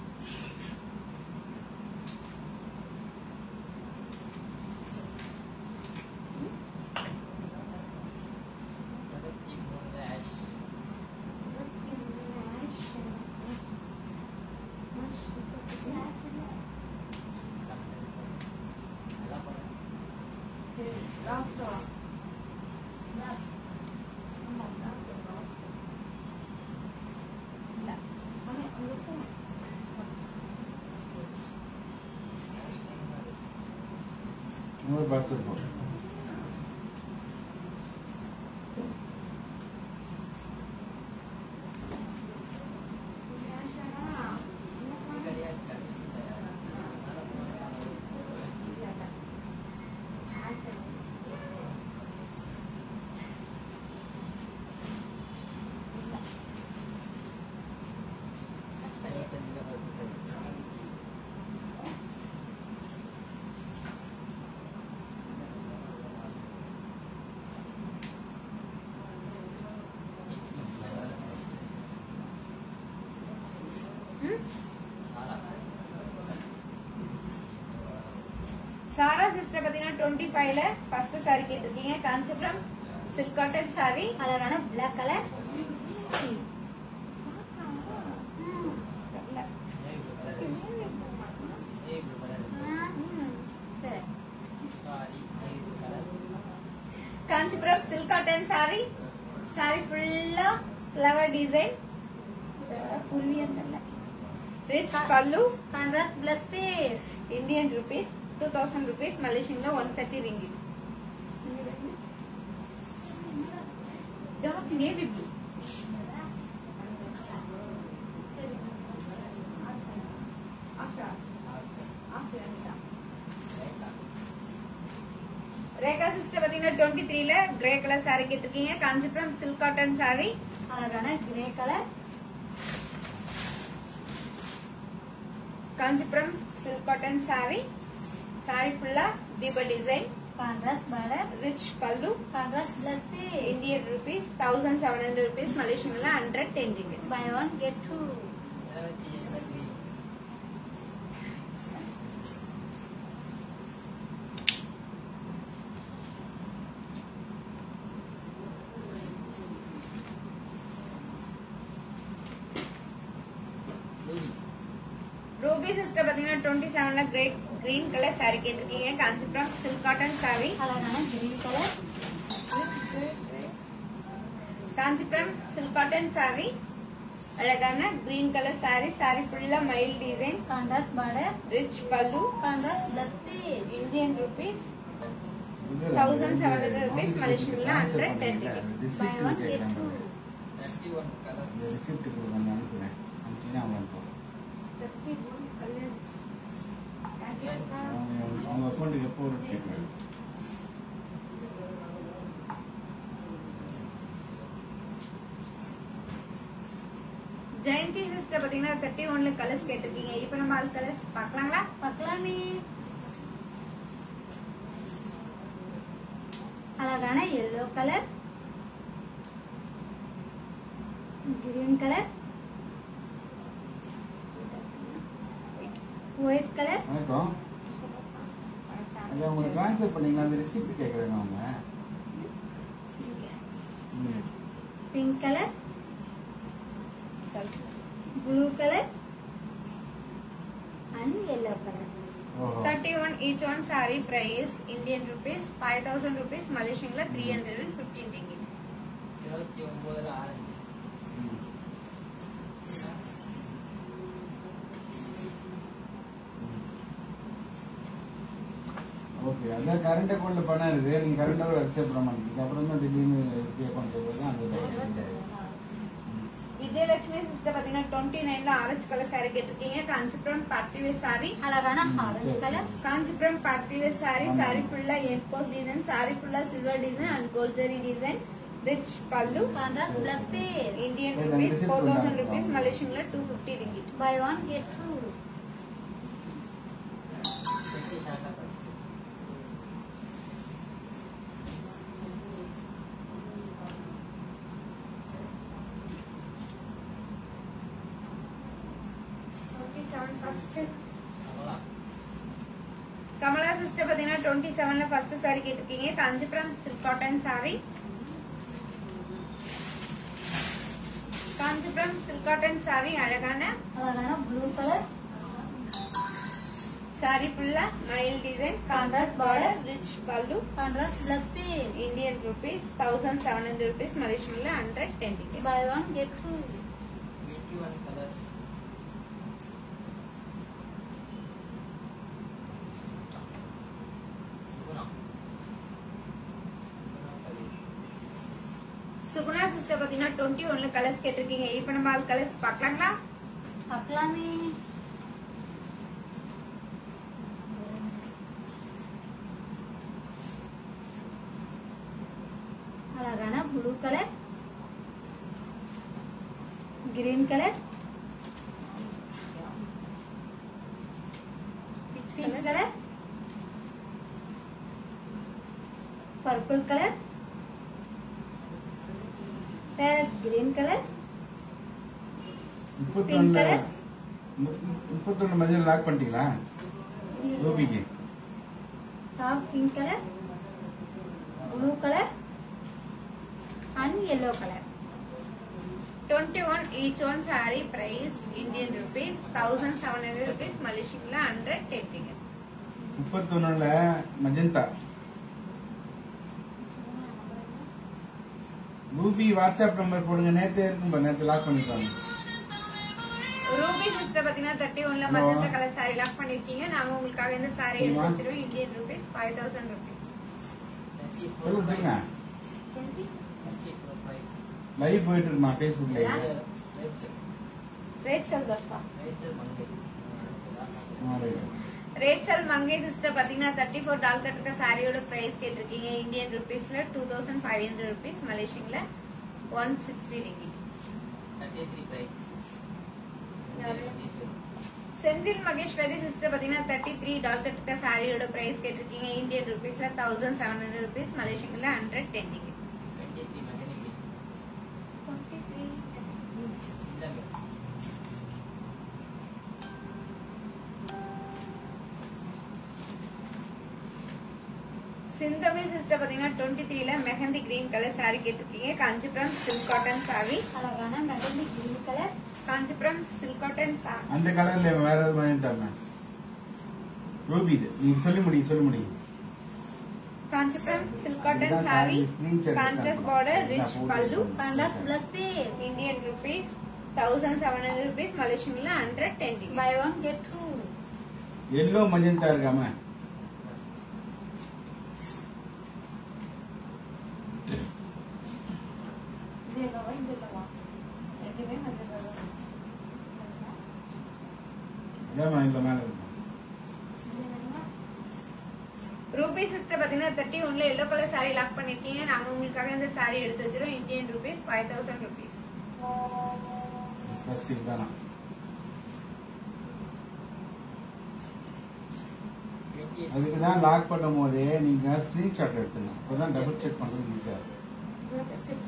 last இன்னொரு பார்சல் போடு சாரா சிஸ்டர் பாத்தீங்கன்னா டுவெண்ட்டி ஃபைவ்ல ஃபர்ஸ்ட் சாரி கேட்டிருக்கீங்க காஞ்சிபுரம் சில்க் காட்டன் சாரி அழகான பிளாக் கலர் சரி Kanchipuram silk cotton sorry sorry ஃபுல்லா ஃபிளவர் டிசைன் புரியல ரிச் பல்லு contrast plus piece Indian rupees two thousand rupees மலேசியன்ல one thirty ringgit dark navy blue Rekha sister பாத்தீங்கன்னா டுவெண்ட்டி த்ரீல கிரே கலர் saree கேட்டிருக்கீங்க காஞ்சிபுரம் சில்க் காட்டன் saree அழகான grey colour Kanchipuram silk cotton saree saree ஃபுல்லா தீப டிசைன் கான்ட்ராஸ்ட் பார்டர் ரிச் பல்லு contrast plus piece Indian rupees thousand seven hundred rupees மலேசியன்ல hundred ten ringgit buy one get two Ruby sister பாத்தீங்கன்னா டுவெண்ட்டி செவன்ல கிரே கிரீன் கலர் saree கேட்டிருக்கீங்க காஞ்சிபுரம் சில்க் காட்டன் saree அழகான green colour Kanchipuram silk cotton saree அழகான கிரீன் கலர் saree saree ஃபுல்லா மயில் டிசைன் கான்ட்ராஸ்ட் பார்டர் ரிச் பல்லு contrast plus piece Indian rupees thousand seven hundred rupees மலேசியன்ல hundred ten buy one get two receipt கொடுங்க அனுப்புறேன் அனுப்பினா அவங்க அனுப்புவோம் அவங்க அவங்க அக்கௌண்ட்டுக்கு எப்போ வரும் கேட்குறேன் ஜெயந்தி சிஸ்டர் பாத்தீங்கன்னா தேர்ட்டி ஒன்ல கலர்ஸ் கேட்டிருக்கீங்க இப்ப நம்ம ஆல் கலர்ஸ் பாக்கலாங்களா பார்க்கலாமே அழகான yellow colour green colour white colour வணக்கம் அது அவங்க ட்ரான்ஸ்ஃபர் பண்ணீங்களா அந்த ரிசிப்ட் கேட்குறாங்க அவங்க ம். Pink colour blue colour and yellow colour ஓஹோ thirty one each one sorry price Indian rupees five thousand rupees மலேசியன்ல three hundred and fifteen ringgit இருபத்தி ஒன்பதுல ஆரஞ்சு ம். ஓகே அதான் கரண்ட் அக்கௌண்ட்ல பணம் இருக்கு நீங்க கரண்ட் அக்கௌண்ட் அக்செப்ட் பண்ண மாட்டீங்க அப்புறம் தான் திடீர்னு பே பண்ணுறது தான் அந்த விஜயலட்சுமி சிஸ்டர் பாத்தீங்கன்னா டுவெண்ட்டி நைன்ல ஆரஞ்சு கலர் சாரி கேட்டிருக்கீங்க காஞ்சிபுரம் பார்ட்டிவேர் சாரி அழகான orange colour Kanchipuram party wear saree sorry ஃபுல்லா எம்போஸ் டிசைன் சாரி ஃபுல்லா silver design and gold zari design rich பல்லு contrast plus piece Indian Hey, rupees receipt four thousand கொண்டாங்க. ருபீஸ் மலேசியன்ல two fifty ringgit buy one get two வெற்றி டாடா பஸ் அவ்வளோதான் கமலா சிஸ்டர் பாத்தீங்கன்னா டுவெண்ட்டி செவன்ல ஃபர்ஸ்ட் சாரி கேட்டிருக்கீங்க Kanchipuram silk cotton sorry Kanchipuram silk cotton sorry அழகான அழகான ப்ளூ கலர் சாரி ஃபுல்லா மயில் டிசைன் கான்ட்ராஸ்ட் பார்டர் ரிச் பல்லு contrast plus piece Indian rupees thousand seven hundred rupees மலேசியன்ல hundred ten ticket buy one get two twenty one colours Suguna sister பாத்தீங்கன்னா டுவெண்ட்டி ஒன்ல கலர்ஸ் கேட்டிருக்கீங்க இப்ப நம்ம ஆல் கலர்ஸ் பாக்கலாங்களா பார்க்கலாமே அழகான blue colour green colour peach colour purple colour parrot green colour முப்பத்தொன்னு colour? முப்பத்தொன்னு மஞ்சள் லாக் பண்ணிட்டீங்களா ரூபிக்கு top pink colour blue colour and yellow colour twenty one each one sorry price Indian rupees thousand seven hundred rupees மலேசியன்ல ஹண்ட்ரட் டென் டிக்கெட் முப்பத்தொன்னுல மஜந்தா ரூபி வாட்ஸ்அப் நம்பர் போடுங்க நேத்து இருக்கும் நேத்து லாக் பண்ணிருக்காங்க ரூபி சிஸ்டர் பாத்தீங்கன்னா தேர்ட்டி ஒன்ல Hello. Magenta colour sorry lock பண்ணிருக்கீங்க நாங்க உங்களுக்காக இந்த சாரி எடுத்து சொல்லுமா. வச்சிருவோம் Indian rupees five thousand rupees thirty சொல்லுங்க சொல்லுங்க தேர்ட்டி ஃபோர் ப்ரைஸ் லைவ் போயிட்டு இருக்குமா Facebook live Rachel Rachel dosa Rachel Mangai Rachel Mangai sister பாத்தீங்கன்னா தேர்ட்டி ஃபோர் டால் கட்டுக்க சாரியோட பிரைஸ் கேட்டிருக்கீங்க இந்தியன் ருபீஸ்ல two thousand five hundred rupees மலேசியன்ல one sixty ringgit thirty three price Senthil Maheswari sister பாத்தீங்கன்னா தேர்ட்டி த்ரீ டால் கட்டுக்க சாரியோட பிரைஸ் கேட்டிருக்கீங்க இந்தியன் ருபீஸ்ல தௌசண்ட் செவன் ஹண்ட்ரட் ருபீஸ் மலேசியன்ல hundred ten ringgit twenty three mechanical இந்தாங்க சிந்தமி சிஸ்டர் பாத்தீங்கன்னா டுவெண்ட்டி த்ரீல மெஹந்தி கிரீன் கலர் சாரி கேட்டிருக்கீங்க காஞ்சிபுரம் சில்க் காட்டன் சாரி அழகான mehndi green colour Kanchipuram silk cotton saree அந்த கலர்ல வேற ஏதாவது வாங்கி தரேன் ரூபி இது நீங்க சொல்லி முடியும் சொல்லி முடியும் காஞ்சிபுரம் சில்க் காட்டன் இதுதான் சாரி saree, screenshot கான்ட்ராஸ்ட் எடுத்தாங்க. பார்டர் ரிச் இதான் pallu photo contrast plus piece Indian rupees thousand seven hundred rupees மலேசியன்ல hundred ten buy one get two yellow magenta இருக்காம இது இல்லவா இது இல்லவா ரெண்டுமே மஞ்சள் இதாம்மா இல்ல மேல இருக்கும் ரூபி சிஸ்டர் பாத்தீங்கன்னா தேர்ட்டி ஒன்ல எல்லோ கலர் சாரி லாக் பண்ணிருக்கீங்க நாங்க உங்களுக்காக இந்த சாரி எடுத்து வச்சிரோம் Indian rupees five thousand rupees first இதுதானா டுவெண்ட்டி அதுக்கு தான் லாக் பண்ணும் போதே நீங்க ஸ்கிரீன்ஷாட் எடுத்துங்க அப்பதான் டபுள் செக் பண்றது ஈஸியா இருக்கும்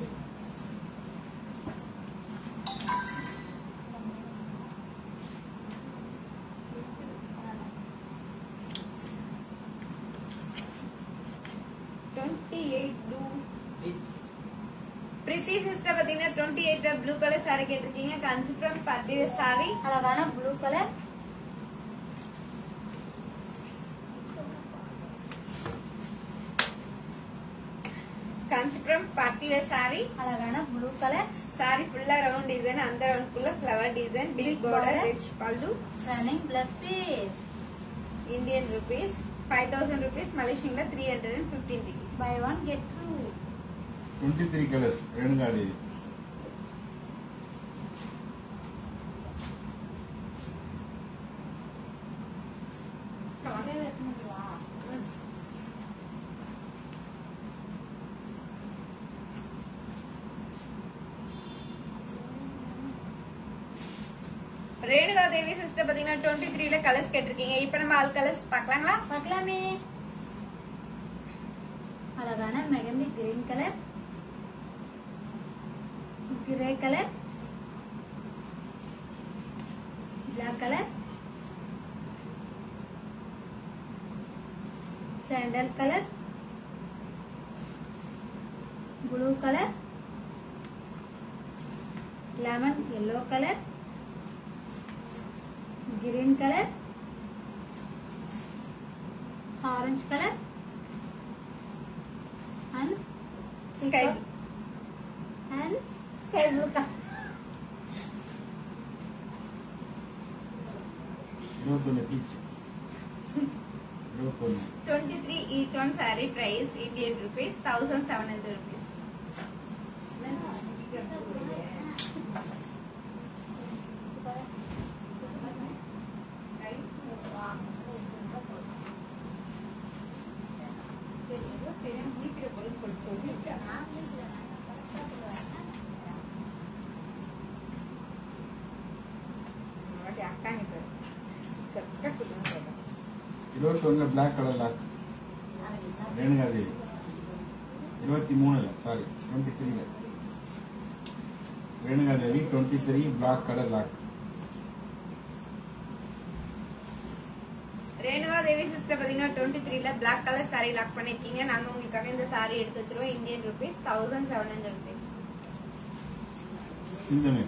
twenty eight blue eight Preethi sister பாத்தீங்கன்னா twenty eight blue colour sorry கேட்டிருக்கீங்க காஞ்சிபுரம் பட்டு சாரி அழகான blue colour Kanchipuram party wear sorry அழகான ப்ளூ கலர் சாரி ஃபுல்லா ரவுண்ட் டிசைன் அந்த ரவுண்ட்குள்ள flower design big Big border border. Rich பல்லு running plus piece Indian rupees five thousand rupees மலேசியன்ல three hundred and fifteen degree buy one get two twenty three colours ரெணுங்காடி ரேணுகா தேவி சிஸ்டர் பாத்தீங்கன்னா டுவெண்ட்டி த்ரீல கலர்ஸ் கேட்டிருக்கீங்க இப்ப நம்ம ஆல் கலர்ஸ் பாக்கலாங்களா பார்க்கலாமே அழகான mehndi green colour grey colour black colour sandal colour blue colour lemon yellow colour green colour orange color and Sky peacock and sky blue color. இருபத்தொன்னு பீச் இருபத்தொன்னு twenty three each one sorry price Indian rupees thousand seven hundred rupees அக்கா நீ இருபத்தொன்னு black colour lock Renuka Devi இருபத்தி மூணுல சாரி டுவெண்ட்டி த்ரீல Renuka Devi twenty three black colour lock Renuka Devi sister பாத்தீங்கன்னா டுவெண்ட்டி த்ரீல பிளாக் கலர் சாரி லாக் பண்ணிருக்கீங்க நாங்க உங்களுக்காக இந்த சாரி எடுத்து வச்சிருவோம் Indian rupees thousand seven hundred rupees சிந்தமே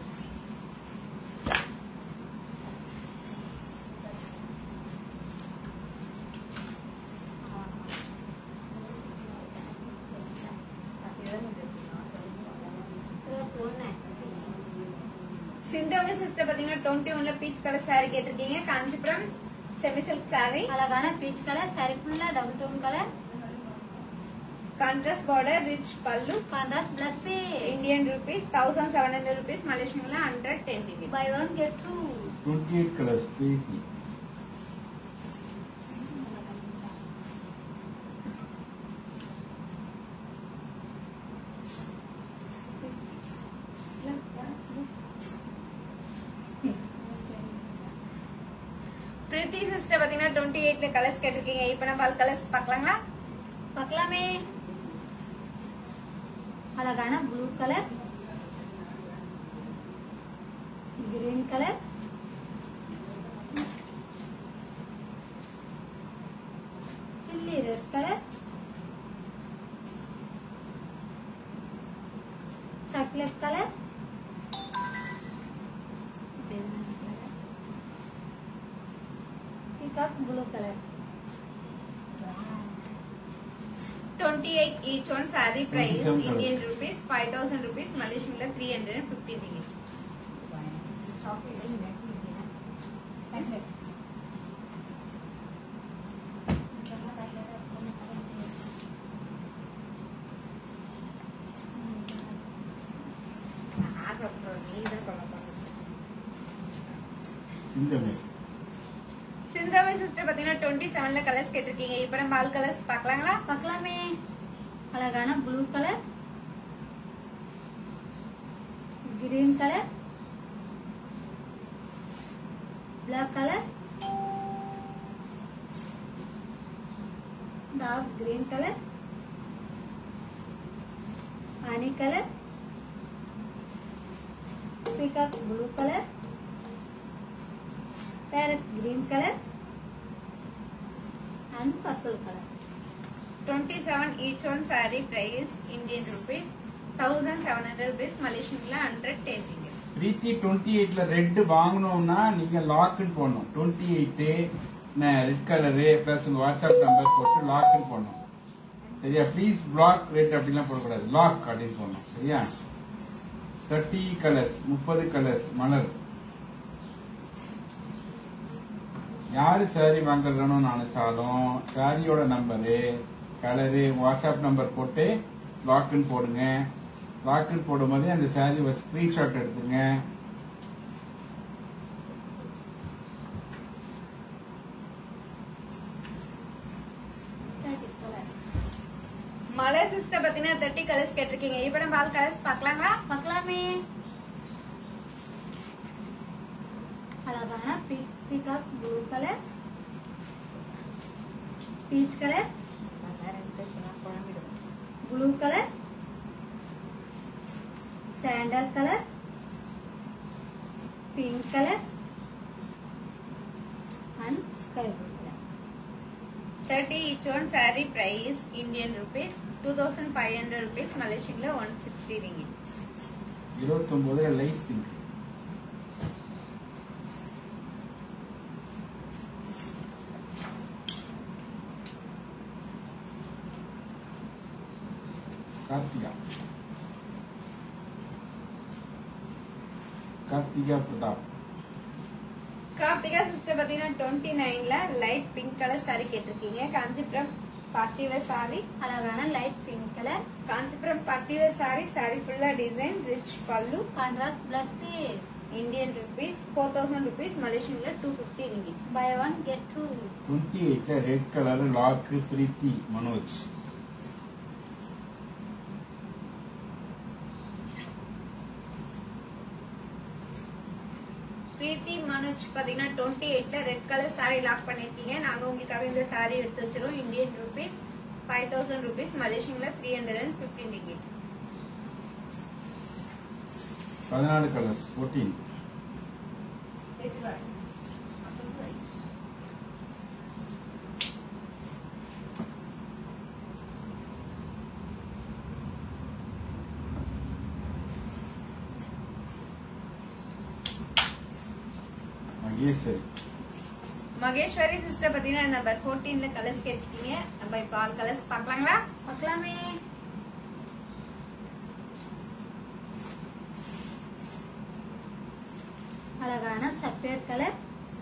சிந்தோமி சிஸ்டர் பாத்தீங்கன்னா டுவெண்ட்டி ஒன்ல பீச் கலர் saree கேட்டிருக்கீங்க காஞ்சிபுரம் செமி சில்க் saree அழகான பீச் கலர் சாரி ஃபுல்லா double tone colour contrast border rich பல்லு contrast plus pay Indian rupees thousand seven hundred rupees மலேசியன்ல hundred ten degree buy one get two twenty eight colours Preethi Preethi sister பாத்தீங்கன்னா டுவெண்ட்டி எயிட்ல கலர்ஸ் கேட்டிருக்கீங்க இப்ப நம்ம கலர்ஸ் பார்க்கலாங்களா பார்க்கலாமே அழகான blue colour green colour chilli red colour chocolate colour peacock blue colour twenty eight each one saree price 27 colours. Indian rupees five thousand rupees மலேசியன்ல three hundred and fifty degree சிந்தமே சிந்தாமை சிஸ்டர் பாத்தீங்கன்னா டுவெண்ட்டி செவன்ல கலர்ஸ் கேட்டிருக்கீங்க இப்ப நம்ம ஆல் கலர்ஸ் பார்க்கலாங்களா பார்க்கலாமே அழகான blue colour green colour black colour dark green colour honey colour peacock blue colour parrot green colour and purple colour twenty seven each one saree price Indian rupees thousand seven hundred rupees மலேசியன்ல hundred ten degree Preethi twenty எயிட்ல ரெட் வாங்கணும்னா நீங்க லாக்குன்னு போடணும் twenty eight red colour plus உங்க வாட்ஸ்அப் நம்பர் போட்டு லாக்குன்னு போடணும் சரியா ப்ளீஸ் பிளாக் ரெட் அப்படிலாம் போடக்கூடாது லாக் அப்படின்னு போடணும் சரியா தேர்ட்டி கலர்ஸ் முப்பது கலர்ஸ் மலர் யாரு சாரி வாங்கணும்னு நினைச்சாலும் சாரியோட நம்பரு கலரு வாட்ஸ்அப் நம்பர் போட்டு லாக்குன்னு போடுங்க லாக்குன்னு போடும்போது அந்த சாரி ஒரு ஸ்கிரீன்ஷாட் எடுத்துங்க மலை சிஸ்டர் பாத்தீங்கன்னா தேர்ட்டி கலர்ஸ் கேட்டிருக்கீங்க இப்ப நம்ம ஆல் கலர்ஸ் பார்க்கலாங்களா பார்க்கலாமே அழகான peacock blue colour peach colour blue colour sandal colour pink colour and sky blue colour thirty each one saree price Indian rupees two thousand five hundred rupees மலேசியன்ல ஒன் சிக்ஸ்டி ரிங்கி இருபத்தொன்பது light pink Karthika Karthika Prathap Karthika sister பாத்தீங்கன்னா டுவெண்ட்டி நைன்ல லைட் பிங்க் கலர் saree கேட்டிருக்கீங்க காஞ்சிபுரம் பார்ட்டிவேர் saree அழகான light pink colour Kanchipuram partywear saree saree ஃபுல்லா டிசைன் ரிச் பல்லு contrast plus piece Indian rupees four thousand rupees மலேசியன்ல two fifty ringgit buy one get two twenty எயிட்ல red colour lock Preethi Manoj Preethi Manoj பாத்தீங்கன்னா டுவெண்ட்டி எயிட்ல ரெட் கலர் saree லாக் பண்ணிருக்கீங்க நாங்க உங்களுக்காக இந்த saree எடுத்து வச்சிருவோம் Indian rupees five thousand rupees மலேசியன்ல three hundred and fifteen ringgit பதினாலு colours fourteen Maheswari Maheswari sister பாத்தீங்கன்னா நம்பர் ஃபோர்டீன்ல கலர்ஸ் கேட்டிருக்கீங்க நம்ம இப்ப ஆல் கலர்ஸ் பார்க்கலாங்களா பார்க்கலாமே அழகான சப்பேர் colour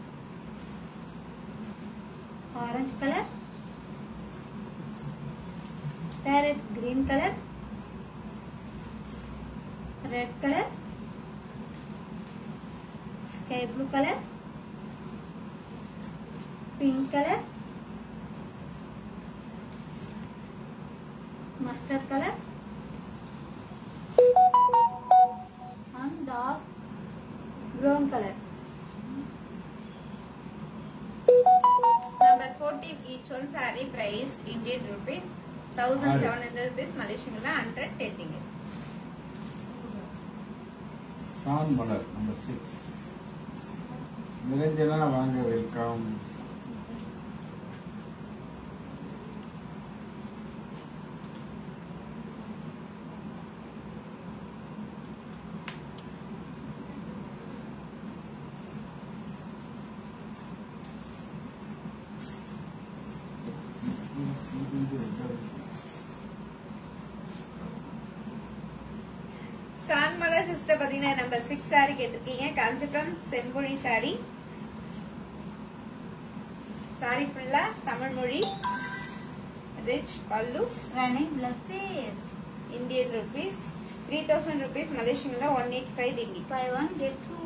orange colour parrot green colour red colour sky blue colour pink colour mustard color and dark brown color. Number 14 each one saree price Indian rupees 1700 rupees Malaysian rupees 100 taking it. Shan Malar number six Niranjana வாங்க வெல்கம் சான் மலர் சிஸ்டர் பாத்தீங்கன்னா நம்பர் சிக்ஸ் saree கேட்டிருக்கீங்க காஞ்சிபுரம் செம்பொழி saree saree ஃபுல்லா தமிழ் மொழி ரிச் பல்லு Running plus face. Indian rupees three thousand rupees மலேசியன்ல one eighty five ringgit Buy one get two.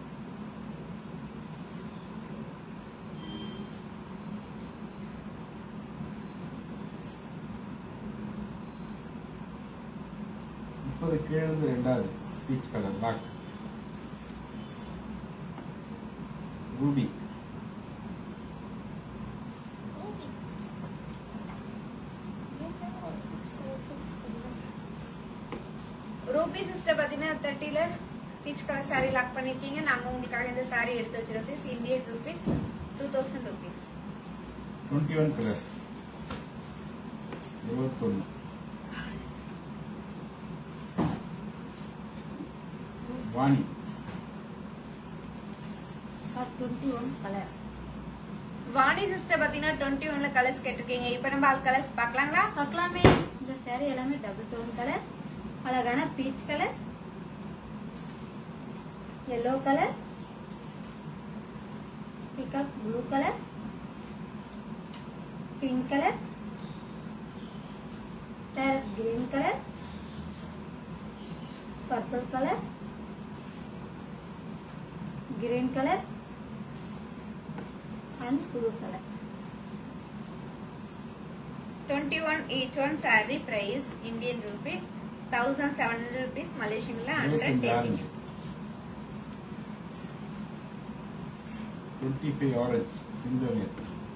முப்பது கீழே இருந்து ரெண்டாவது peach colour black Ruby Ruby sister பாத்தீங்கன்னா தேர்ட்டில பீச் கலர் saree லாக் பண்ணிருக்கீங்க நாங்க உங்களுக்காக இந்த saree எடுத்து வச்சிருக்கோம் sis Indian rupees two thousand rupees twenty one colours இருபத்தொன்னு Vani Or 21 color. Vani sister பாத்தீங்கன்னா டுவெண்ட்டி ஒன்ல கலர்ஸ் கேட்டிருக்கீங்க இப்ப நம்ம ஆல் கலர்ஸ் பாக்கலாங்களா பார்க்கலாமே இந்த saree எல்லாமே டபுள் டோன் கலர் அழகான peach colour yellow colour peacock blue colour pink colour parrot green colour purple colour green colour and blue colour twenty one each one saree price Indian rupees thousand seven hundred rupees மலேசியன்ல ஹண்ட்ரட் இருபத்தஞ்சு ஆரஞ்சு டுவெண்ட்டி ஃபைவ் ஆரஞ்சு சிங்கமேர்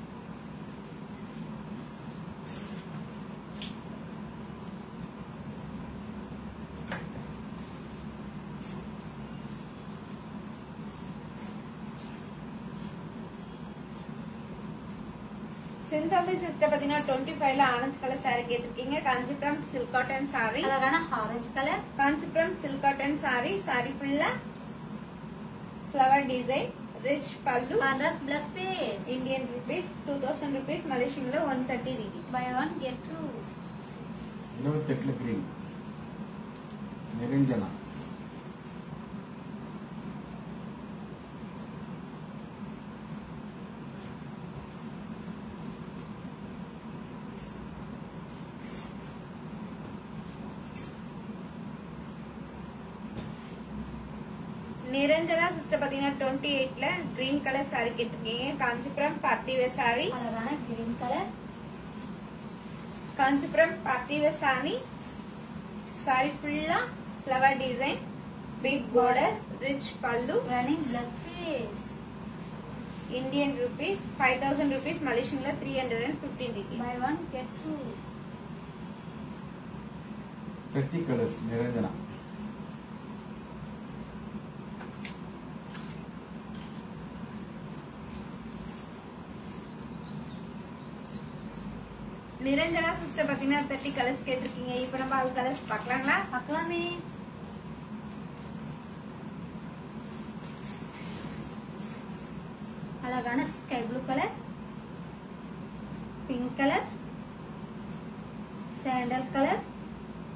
சிந்தாமி சிஸ்டர் பாத்தீங்கன்னா டுவெண்ட்டி ஃபைவ்ல ஆரஞ்சு கலர் saree கேட்டிருக்கீங்க காஞ்சிபுரம் சில்க் காட்டன் saree அழகான orange colour Kanchipuram silk cotton saree saree ஃபுல்லா ஃப்ளவர் டிசைன் ரிச் பல்லு contrast blouse piece Indian rupees two thousand rupees மலேசியன்ல one thirty ringgit buy one get two இருபத்தெட்டுல கிரீன் நிரஞ்சனா நிரஞ்சனா சிஸ்டர் பாத்தீங்கன்னா டுவெண்ட்டி எயிட்ல கிரீன் கலர் saree கேட்டிருக்கீங்க காஞ்சிபுரம் பார்ட்டி வேர் saree அழகான green colour Kanchipuram party wear saree saree ஃபுல்லா flower design big border rich பல்லு running blouse piece Indian rupees five thousand rupees மலேசியன்ல three hundred and fifteen ringgit buy one get two thirty colours Niranjana Niranjana sister பாத்தீங்கன்னா தேர்ட்டி கலர்ஸ் கேட்டிருக்கீங்க இப்ப நம்ம அது கலர்ஸ் பார்க்கலாங்களா பார்க்கலாமே அழகான sky blue colour pink colour sandal colour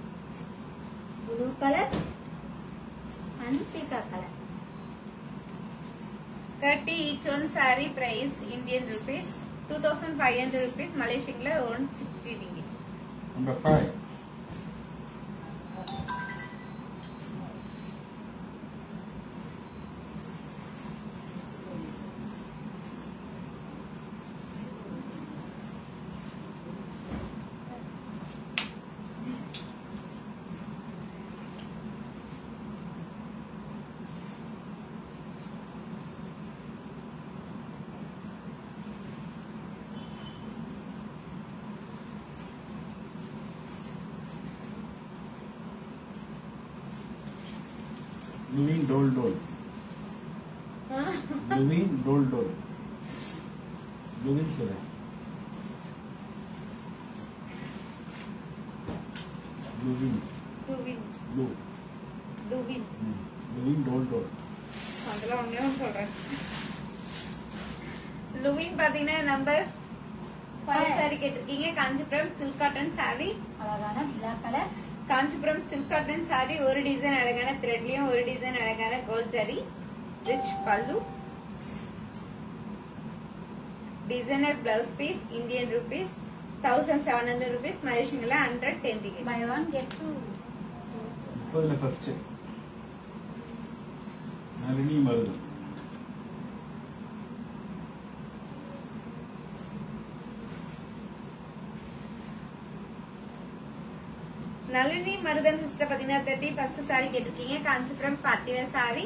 blue colour and peacock colour thirty each one sorry price Indian rupees two thousand five hundred rupees மலேசியன்ல one sixty ringgit number five Luvin Dol Dol. Luvin Dol Dol. Luvin சொல்ல Luvin. டூவின் Lu. டூவின் ம். Luvin Dol Dol. அதெல்லாம் ஒண்ணே ஒண்ணு சொல்றேன் லுவின் பாத்தீங்கன்னா நம்பர் ஃபைவ் சாரி கேட்டிருக்கீங்க காஞ்சிபுரம் சில்க் காட்டன் சாரி அழகான black colour Kanchipuram silk cotton saree ஒரு டிசைன் அழகான த்ரெட்லயும் ஒரு டிசைன் அழகான gold zari rich pallu designer blouse piece Indian rupees thousand seven hundred rupees மலேசியன்ல hundred ten ticket buy one get two முப்பதுல ஃபர்ஸ்ட் நளினி மருது நளினி மருதன் சிஸ்டர் பாத்தீங்கன்னா தேர்ட்டி ஃபர்ஸ்ட் சாரி கேட்டிருக்கீங்க Kanchipuram party wear saree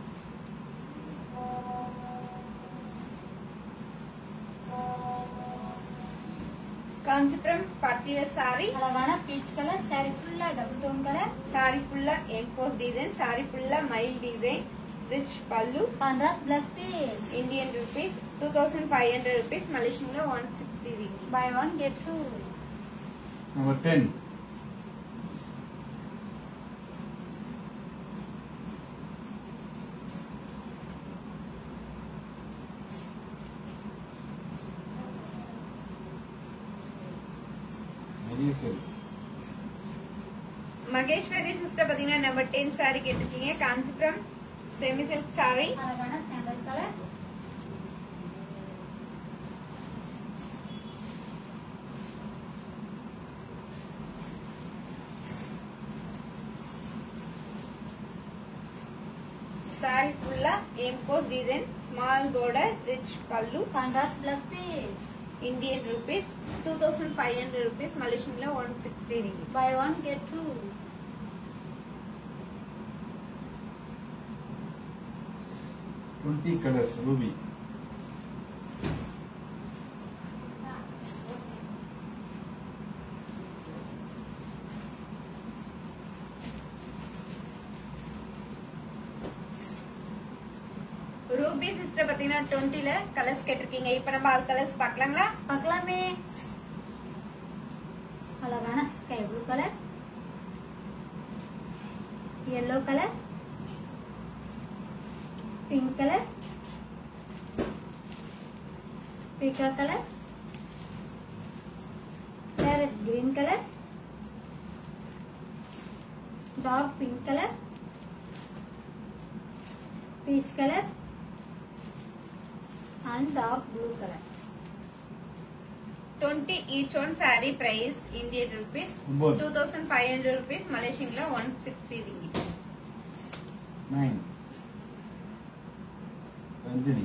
Kanchipuram party wear sorry அழகான பீச் கலர் சாரி ஃபுல்லா டபுள் டோன் கலர் சாரி ஃபுல்லா எம்போஸ் டிசைன் சாரி ஃபுல்லா மைல் டிசைன் ரிச் பல்லு contrast plus piece Indian rupees two thousand five hundred rupees மலேசியன்ல one sixty ringgit buy one get two number ten நிறைய சரி மகேஸ்வரி சிஸ்டர் பாத்தீங்கன்னா நம்பர் டென் சாரி கேட்டிருக்கீங்க காஞ்சிபுரம் செமி சில்க் சாரி அழகான சாண்டல் கலர் சாரி ஃபுல்லா emboss design small border rich பல்லு contrast plus piece Indian rupees two thousand five hundred rupees மலேசியன்ல one sixty ringgit buy one get two twenty colours Ruby Ruby sister பாத்தீங்கன்னா டுவெண்ட்டில கலர்ஸ் கேட்டிருக்கீங்க இப்ப நம்ம ஆல் கலர்ஸ் பாக்கலாங்களா பார்க்கலாமே அழகான sky blue colour yellow colour pink colour peacock colour parrot green colour dark pink colour peach colour and dark blue colour twenty each one sorry price Indian rupees ஒன்பது. Two thousand five hundred rupees மலேசியன்ல one sixty ringgit nine Ranjini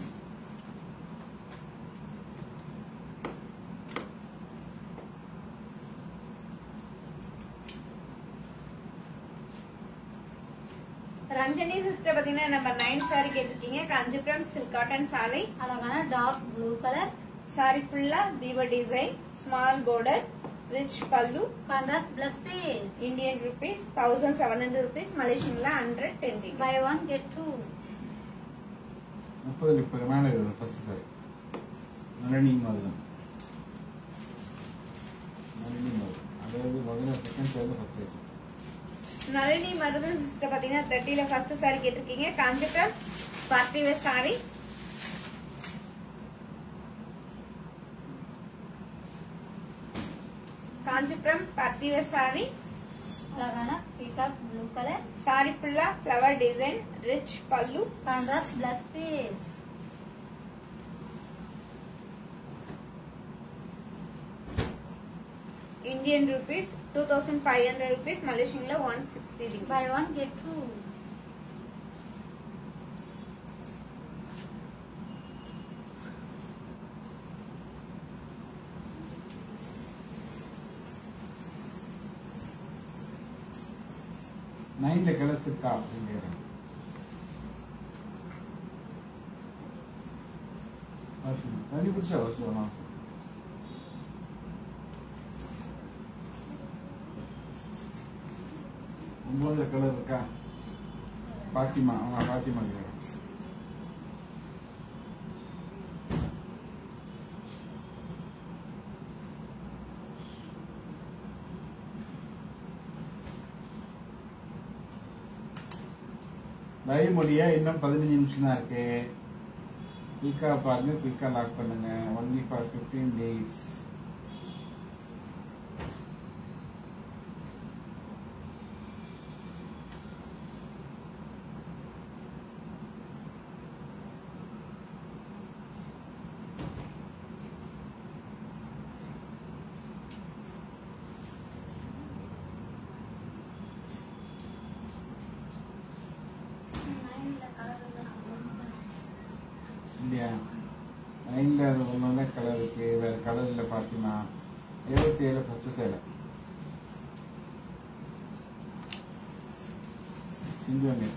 Ranjani sister பாத்தீங்கன்னா நம்பர் நைன் சாரி கேட்டிருக்கீங்க காஞ்சிபுரம் சில்க் காட்டன் சாரி அழகான டார்க் ப்ளூ கலர் சாரி ஃபுல்லா தீப டிசைன் ஸ்மால் border ரிச் பல்லு contrast plus piece Indian rupees thousand seven hundred rupees மலேசியன்ல hundred ten buy one get two முப்பதுல இப்ப மேல ஃபர்ஸ்ட் சாரி நளினி மருதன் நளினி மருதன் அதாவது முதல்ல second saree first saree Nalini Marudhan sister பாத்தீங்கன்னா தேர்ட்டில ஃபர்ஸ்ட் சாரி கேட்டிருக்கீங்க Kanchipuram party wear saree Kanchipuram party wear sorry அழகான பீகாக் ப்ளூ கலர் சாரி ஃபுல்லா ஃபிளவர் டிசைன் ரிச் பல்லு contrast plus piece Indian rupees two thousand five hundred rupees மலேசியன்ல one sixty buy one get two நைன்ல கலர்ஸ் இருக்கா அப்படின்னு கேட்குறேன் தண்ணி குடிச்சா ஒரு சொல்லலாம் ஒன்பதுல கலர் இருக்கா பாத்திமா ஆமா பாத்திமா கேட்குறேன் லைவ் மொழியா இன்னும் பதினஞ்சு நிமிஷம் தான் இருக்கு குயிக்கா பாருங்க குயிக்கா லாக் பண்ணுங்க ஒன்லி ஃபார் ஃபிஃப்டீன் டேஸ் இல்லையா லைன்ல அது ஒன்று கலர் இருக்கு வேற கலர் இல்லை பாத்திமா இருபத்தி ஏழு ஃபர்ஸ்ட் சேலை சிந்து அங்கே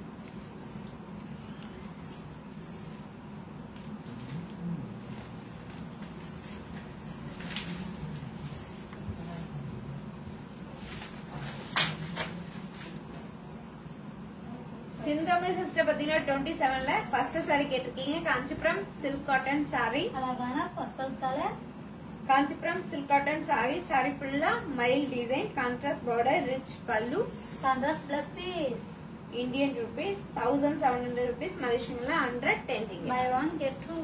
சிந்தோமி சிஸ்டர் பாத்தீங்கன்னா டுவெண்ட்டி செவன்ல ஃபர்ஸ்ட் சாரி கேட்டிருக்கீங்க காஞ்சிபுரம் சில்க் காட்டன் சாரி அழகான purple colour Kanchipuram silk cotton sorry sorry ஃபுல்லா மைல் டிசைன் கான்ட்ராஸ்ட் பார்டர் ரிச் பல்லு contrast plus piece Indian rupees thousand seven hundred rupees மலேசியன்ல hundred ten buy one get two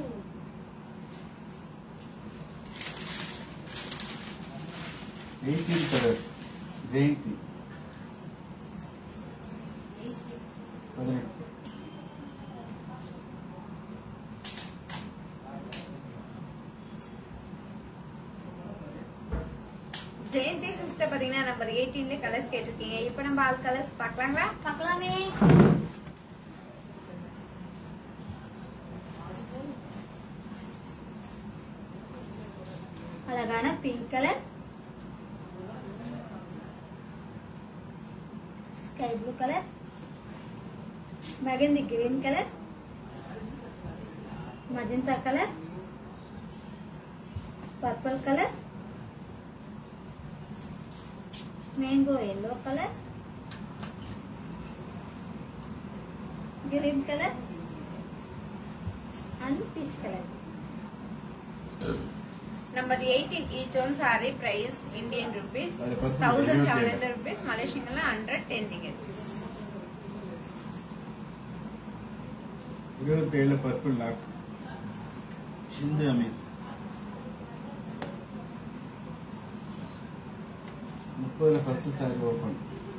eighteen colours Jayanthi பதினெட்டு ஜெயந்தி சிஸ்டர் பாத்தீங்கன்னா நம்பர் எயிட்டீன்ல கலர்ஸ் கேட்டிருக்கீங்க இப்ப நம்ம ஆல் கலர்ஸ் பாக்கலாங்களா பார்க்கலாமே அழகான pink colour sky blue colour mehndi green colour magenta colour purple colour mango yellow colour green color and peach color. Number eighteen each one sorry price Indian rupees அது பத்து தௌசண்ட் செவன் இருபத்தி ஹண்ட்ரட் ருபீஸ் மலேசியன்ல ஹண்ட்ரட் டென் டிக்கெட் இருபத்தி ஏழு பர்பிள் லாக் சிந்து அமீர் முப்பதுல ஃபர்ஸ்ட் சாரி ஓபன்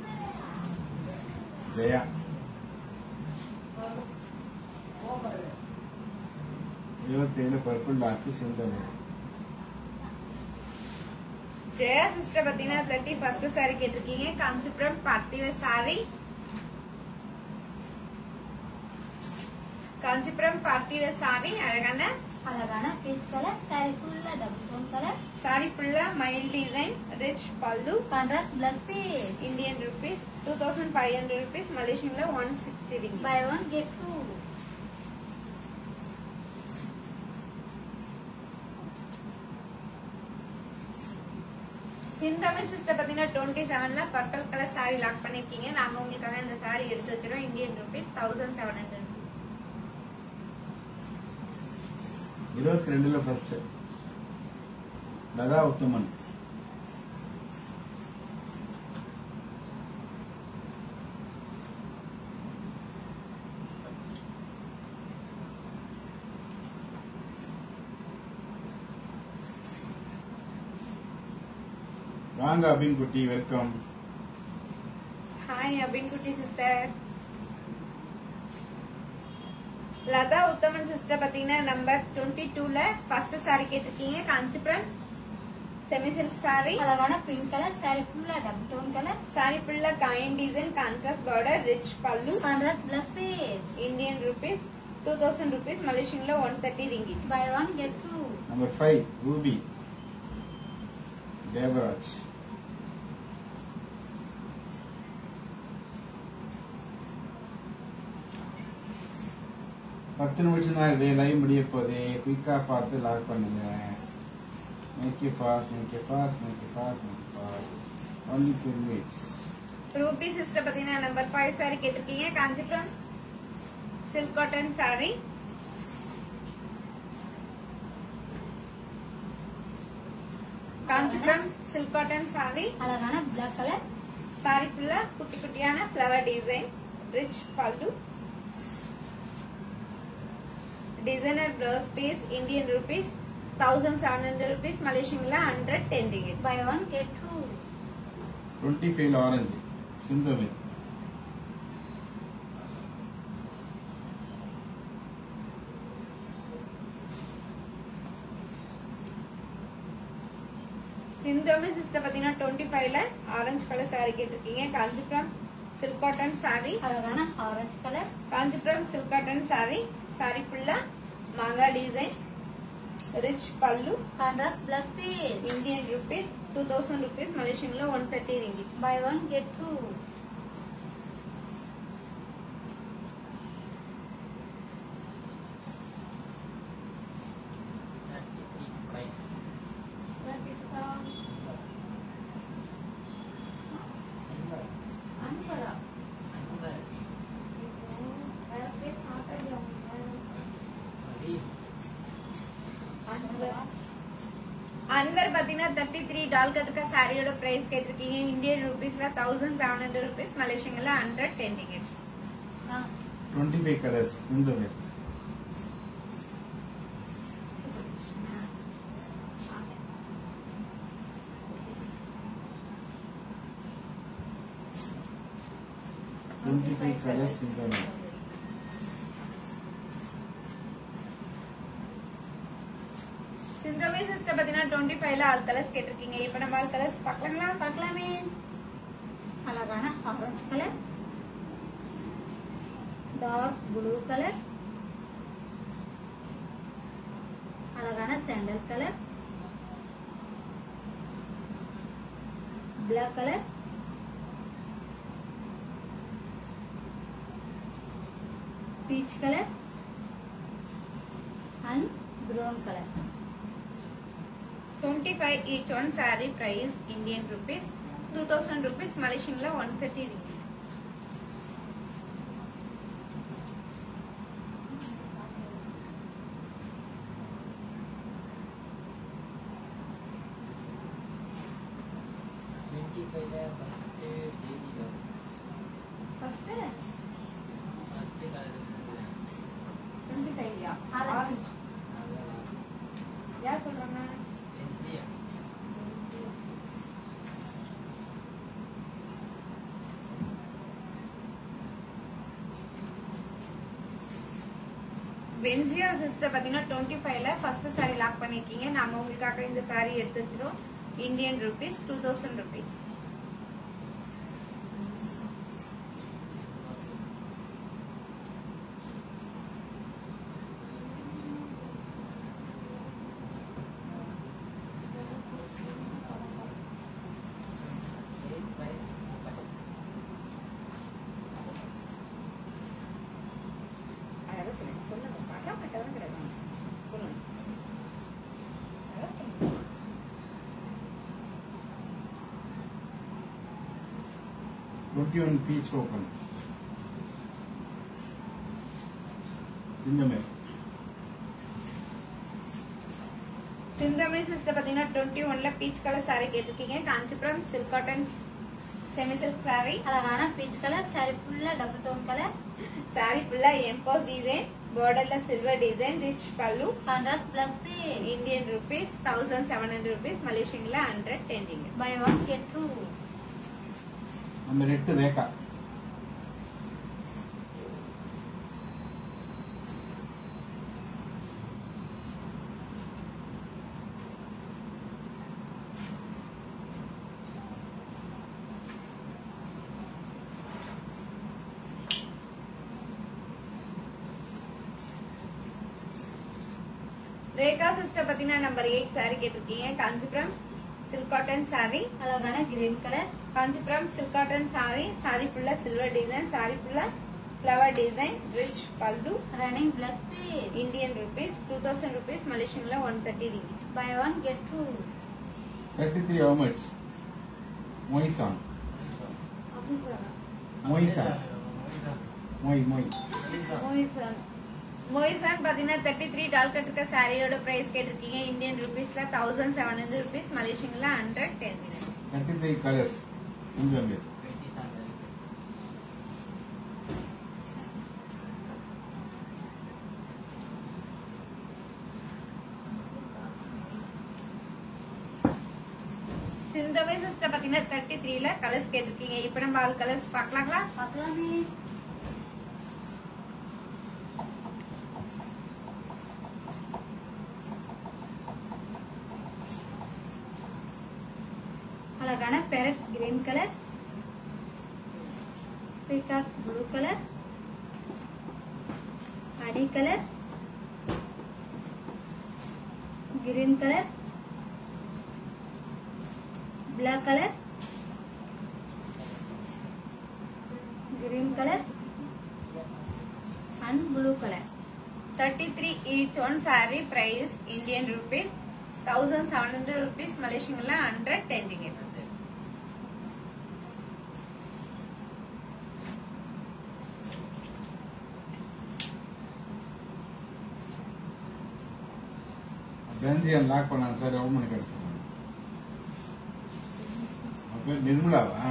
ஜெயா இருபத்தி ஏழு purple lock Sindhu Ameer Jaya sister பாத்தீங்கன்னா தேர்ட்டி ஃபர்ஸ்ட் சாரி கேட்டிருக்கீங்க காஞ்சிபுரம் பார்த்திவ சாரி காஞ்சிபுரம் பார்த்திவ சாரி அழகான அழகான பீச் கலர் சாரி ஃபுல்லா டபுள் டோன் கலர் சாரி ஃபுல்லா மைல் டிசைன் ரிச் பல்லு contrast plus piece Indian rupees two thousand five hundred rupees மலேசியன்ல one sixty degree buy one get two சிந்தமிழ் சிஸ்டர் பாத்தீங்கன்னா டுவெண்ட்டி செவன்ல பர்பிள் கலர் சாரி லாக் பண்ணிருக்கீங்க நாங்க உங்களுக்காக இந்த சாரி எடுத்து வச்சிரோம் Indian rupees thousand seven hundred இருபத்தி ரெண்டுல ஃபர்ஸ்ட் லதா உத்தமன் வாங்க அபின் குட்டி வெல்கம் ஹாய் அபின் குட்டி சிஸ்டர் லதா உத்தமன் சிஸ்டர் பாத்தீங்கன்னா நம்பர் டுவெண்ட்டி டூல ஃபர்ஸ்ட் சாரி கேட்டிருக்கீங்க காஞ்சிபுரம் செமி சில்க் saree அழகான பிங்க் கலர் saree ஃபுல்லா double tone colour saree full coin design contrast border rich பல்லு contrast plus piece Indian rupees two thousand rupees மலேசியன்ல one thirty ringgit buy one get two number five Ruby Devaraj பத்து நிமிஷம் தான் இது லைவ் முடிய போகுது குயிக்கா பார்த்து லாக் பண்ணுங்க make fast make fast make fast make fast only two minutes Ruby sister பாத்தீங்கன்னா நம்பர் ஃபைவ் saree கேட்டிருக்கீங்க Kanchipuram silk cotton saree Kanchipuram silk cotton saree அழகான பிளாக் கலர் saree ஃபுல்லா குட்டி குட்டியான flower design rich pallu designer blouse piece Indian rupees thousand seven hundred rupees மலேசியன்ல hundred ten ringgit buy one get two twenty five orange சிந்தோமி சிந்தோமி சிஸ்டர் பாத்தீங்கன்னா டுவெண்ட்டி ஃபைவ்ல ஆரஞ்சு கலர் saree கேட்டிருக்கீங்க காஞ்சிபுரம் சில்க் காட்டன் saree அழகான orange colour Kanchipuram silk cotton saree saree ஃபுல்லா மாங்கா டிசைன் ரிச் பல்லு contrast plus piece Indian rupees two thousand rupees மலேசியன்ல one thirty ringgit buy one get two thirty three price அன்பரா அன்பர் வேற பேர் சாப்பிட்டது மதி அன்பரா அன்வர் பாத்தீங்கன்னா தேர்ட்டி த்ரீ டால் கட்டுக்க சாரியோட பிரைஸ் கேட்டிருக்கீங்க இந்தியன் ருபீஸ்ல தௌசண்ட் செவன் ஹண்ட்ரட் ருபீஸ் மலேசியன்ல ஹண்ட்ரட் டென் டிக்கெட் ஆ டுவெண்ட்டி ஃபைவ் கலர்ஸ் சிந்தோமி டுவெண்ட்டி ஃபைவ் கலர்ஸ் சிந்தோமி சிந்தோமி சிஸ்டர் பாத்தீங்கன்னா டுவெண்ட்டி ஃபைவ்ல ஆல் கலர்ஸ் கேட்டிருக்கீங்க இப்ப நம்ம ஆல் கலர்ஸ் பார்க்கலாங்களா பார்க்கலாமே அழகான orange colour dark blue colour அழகான sandal colour black colour peach colour and brown colour twenty five each one sorry price Indian rupees two thousand rupees மலேசியன்ல ஒன் தேர்ட்டி டுவெண்ட்டி ஃபைவ்ல ஃபஸ்ட்டு தேதி வரும் ஃபர்ஸ்ட் ஃபஸ்ட்டு கலர் டுவெண்ட்டி ஃபைவ்யா ஆரஞ்சு அதான் யார் சொல்றாங்க என்ஜிஎம் வென்சியா சிஸ்டர் பாத்தீங்கன்னா டுவெண்ட்டி ஃபைவ்ல ஃபர்ஸ்ட் சாரி லாக் பண்ணிருக்கீங்க நம்ம உங்களுக்காக இந்த சாரி எடுத்து வச்சிரும் Indian rupees two thousand rupees eight price அதாவது சொல்லுங்க சொல்லுங்க பார்த்தா மட்டும் கிடையாது சொல்லுங்க அதான் சொல்லுங்க. டுவெண்ட்டி ஒன் பீச் ஓப்பன் சிந்தமே சிந்தமே சிஸ்டர் பாத்தீங்கன்னா டுவெண்ட்டி ஒன்ல பீச் கலர் சாரி கேட்டிருக்கீங்க Kanchipuram silk cotton semi silk saree அழகான பீச் கலர் சாரி ஃபுல்லா டபுள் டோன் கலர் சாரி ஃபுல்லா எம்போஸ் டிசைன் பார்டர்ல சில்வர் டிசைன் ரிச் பல்லு contrast plus piece Indian rupees thousand seven hundred rupees மலேசியன்ல hundred ten buy one get two நம்ம எட்டு ரேகா ரேகா சிஸ்டர் பாத்தீங்கன்னா நம்பர் எயிட் saree கேட்டிருக்கீங்க காஞ்சிபுரம் சில்க் காட்டன் saree அழகான green colour Kanchipuram silk cotton saree saree ஃபுல்லா சில்வர் டிசைன் saree ஃபுல்லா flower design rich pallu running plus piece Indian rupees two thousand rupees மலேசியன்ல one thirty ringgit buy one get two thirty three how much மொய்சான் மொய்சான் மொய் மொய் மொய்சான் மொய்சான் பாத்தீங்கன்னா தேர்ட்டி த்ரீ டால் கட்டுக்க சாரியோட பிரைஸ் கேட்டிருக்கீங்க இந்தியன் ருபீஸ்ல தௌசண்ட் செவன் ஹண்ட்ரட் ருபீஸ் மலேசியன்ல hundred ten thirty three colours இங்கே வந்து டுவெண்ட்டி செவன் இருக்கு சிந்தவை சிஸ்டர் பாத்தீங்கன்னா தேர்ட்டி த்ரீல கலர்ஸ் கேட்டிருக்கீங்க இப்ப நம்ம ஆல் கலர்ஸ் பாக்கலாங்களா பார்க்கலாமே அழகான parrot green colour peacock blue colour அடி colour green colour black colour green color and blue color. Thirty three each one sorry price Indian rupees thousand seven hundred rupees மலேசியன்ல ஹண்ட்ரட் டென் ரிங்கி பென்சியன் லாக் பண்ணாங்க சார் எவ்வளோ மணி கிடைச்சு சொன்னாங்க அப்போ நிர்மலாவா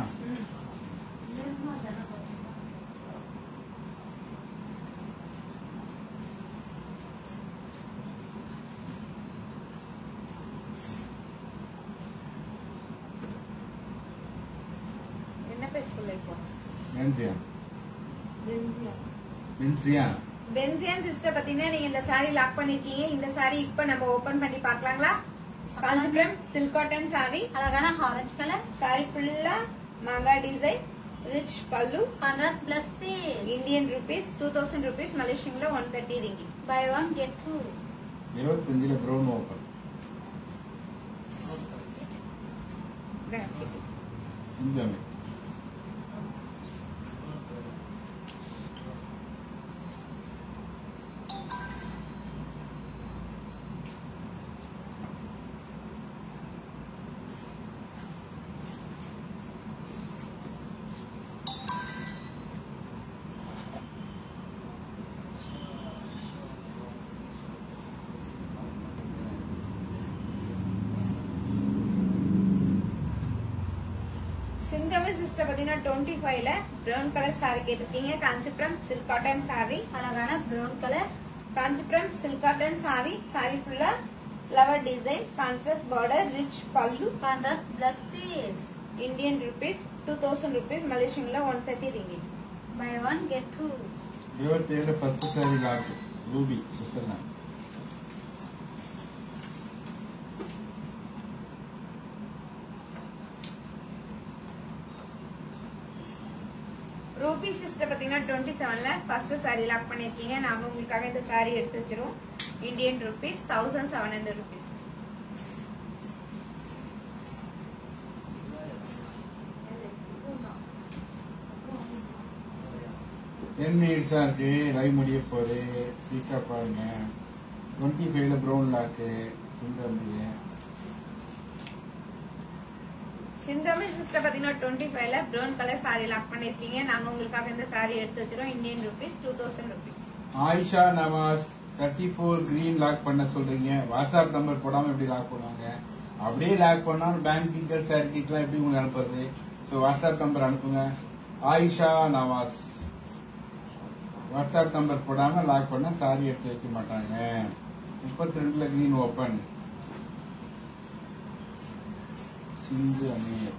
என்ன பேர் சொல்ல இப்போ பென்சியன் பென்சியன் பென்சியன் சிஸ்டர் பாத்தீங்கன்னா நீங்க இந்த சாரி லாக் பண்ணிருக்கீங்க இந்த சாரி இப்ப நம்ம ஓபன் பண்ணி பார்க்கலாங்களா காஞ்சிபுரம் சில்க் காட்டன் சாரி அழகான ஆரஞ்சு கலர் சாரி ஃபுல்லா மாங்கா design rich pallu hundred plus piece Indian rupees two thousand rupees மலேசியன்ல one thirty ringgit buy one get two இருபத்தஞ்சில் ப்ரௌன் ஓப்பன் சிங்கமே சிங்கமே சிஸ்டர் பாத்தீங்கன்னா டுவெண்ட்டி ஃபைவ்ல பிரவுன் கலர் சாரி கேட்டிருக்கீங்க காஞ்சிபுரம் சில்க் காட்டன் சாரி அழகான brown colour Kanchipuram silk cotton sorry sorry ஃபுல்லா flower design contrast border rich pallu hundred plus piece Indian rupees two thousand rupees மலேசியன்ல one thirty ringgit buy one get two இருபத்தேழு first sorry lock Ruby Switzerland Ruby sister பாத்தீங்கன்னா டுவெண்ட்டி செவன்ல ஃபர்ஸ்ட் சாரி லாக் பண்ணிருக்கீங்க நாம உங்களுக்காக இந்த சாரி எடுத்து வச்சிரும் Indian rupees thousand seven hundred rupees ten மினிட்ஸா இருக்கு லைவ் முடிய போகுது ஸ்பீக்கா பாருங்க டுவெண்ட்டி ஃபைவ்ல ப்ரௌன் லாக்கு சிங்கம்பி சிந்தமே சிஸ்டர் பாத்தீங்கன்னா டுவெண்ட்டி ஃபைவ்ல ப்ரௌன் கலர் சாரி லாக் பண்ணிருக்கீங்க நாங்க உங்களுக்காக இந்த சாரி எடுத்து வச்சிரும் Indian rupees two thousand rupees Ayesha Nawaz thirty four green lock பண்ண சொல்றீங்க வாட்ஸ்அப் நம்பர் போடாம எப்படி லாக் பண்ணுவாங்க அப்படியே லாக் பண்ணாலும் பேங்க் டீட்டெயில்ஸ் சர்டிஃபிகேட்லாம் எப்படி உங்களுக்கு அனுப்புறது ஸோ வாட்ஸ்அப் நம்பர் அனுப்புங்க ஆயிஷா நவாஸ் வாட்ஸ்அப் நம்பர் போடாம லாக் பண்ண சாரி எடுத்து வைக்க மாட்டாங்க முப்பத்தி ரெண்டுல கிரீன் ஓப்பன் சிந்து அமீர்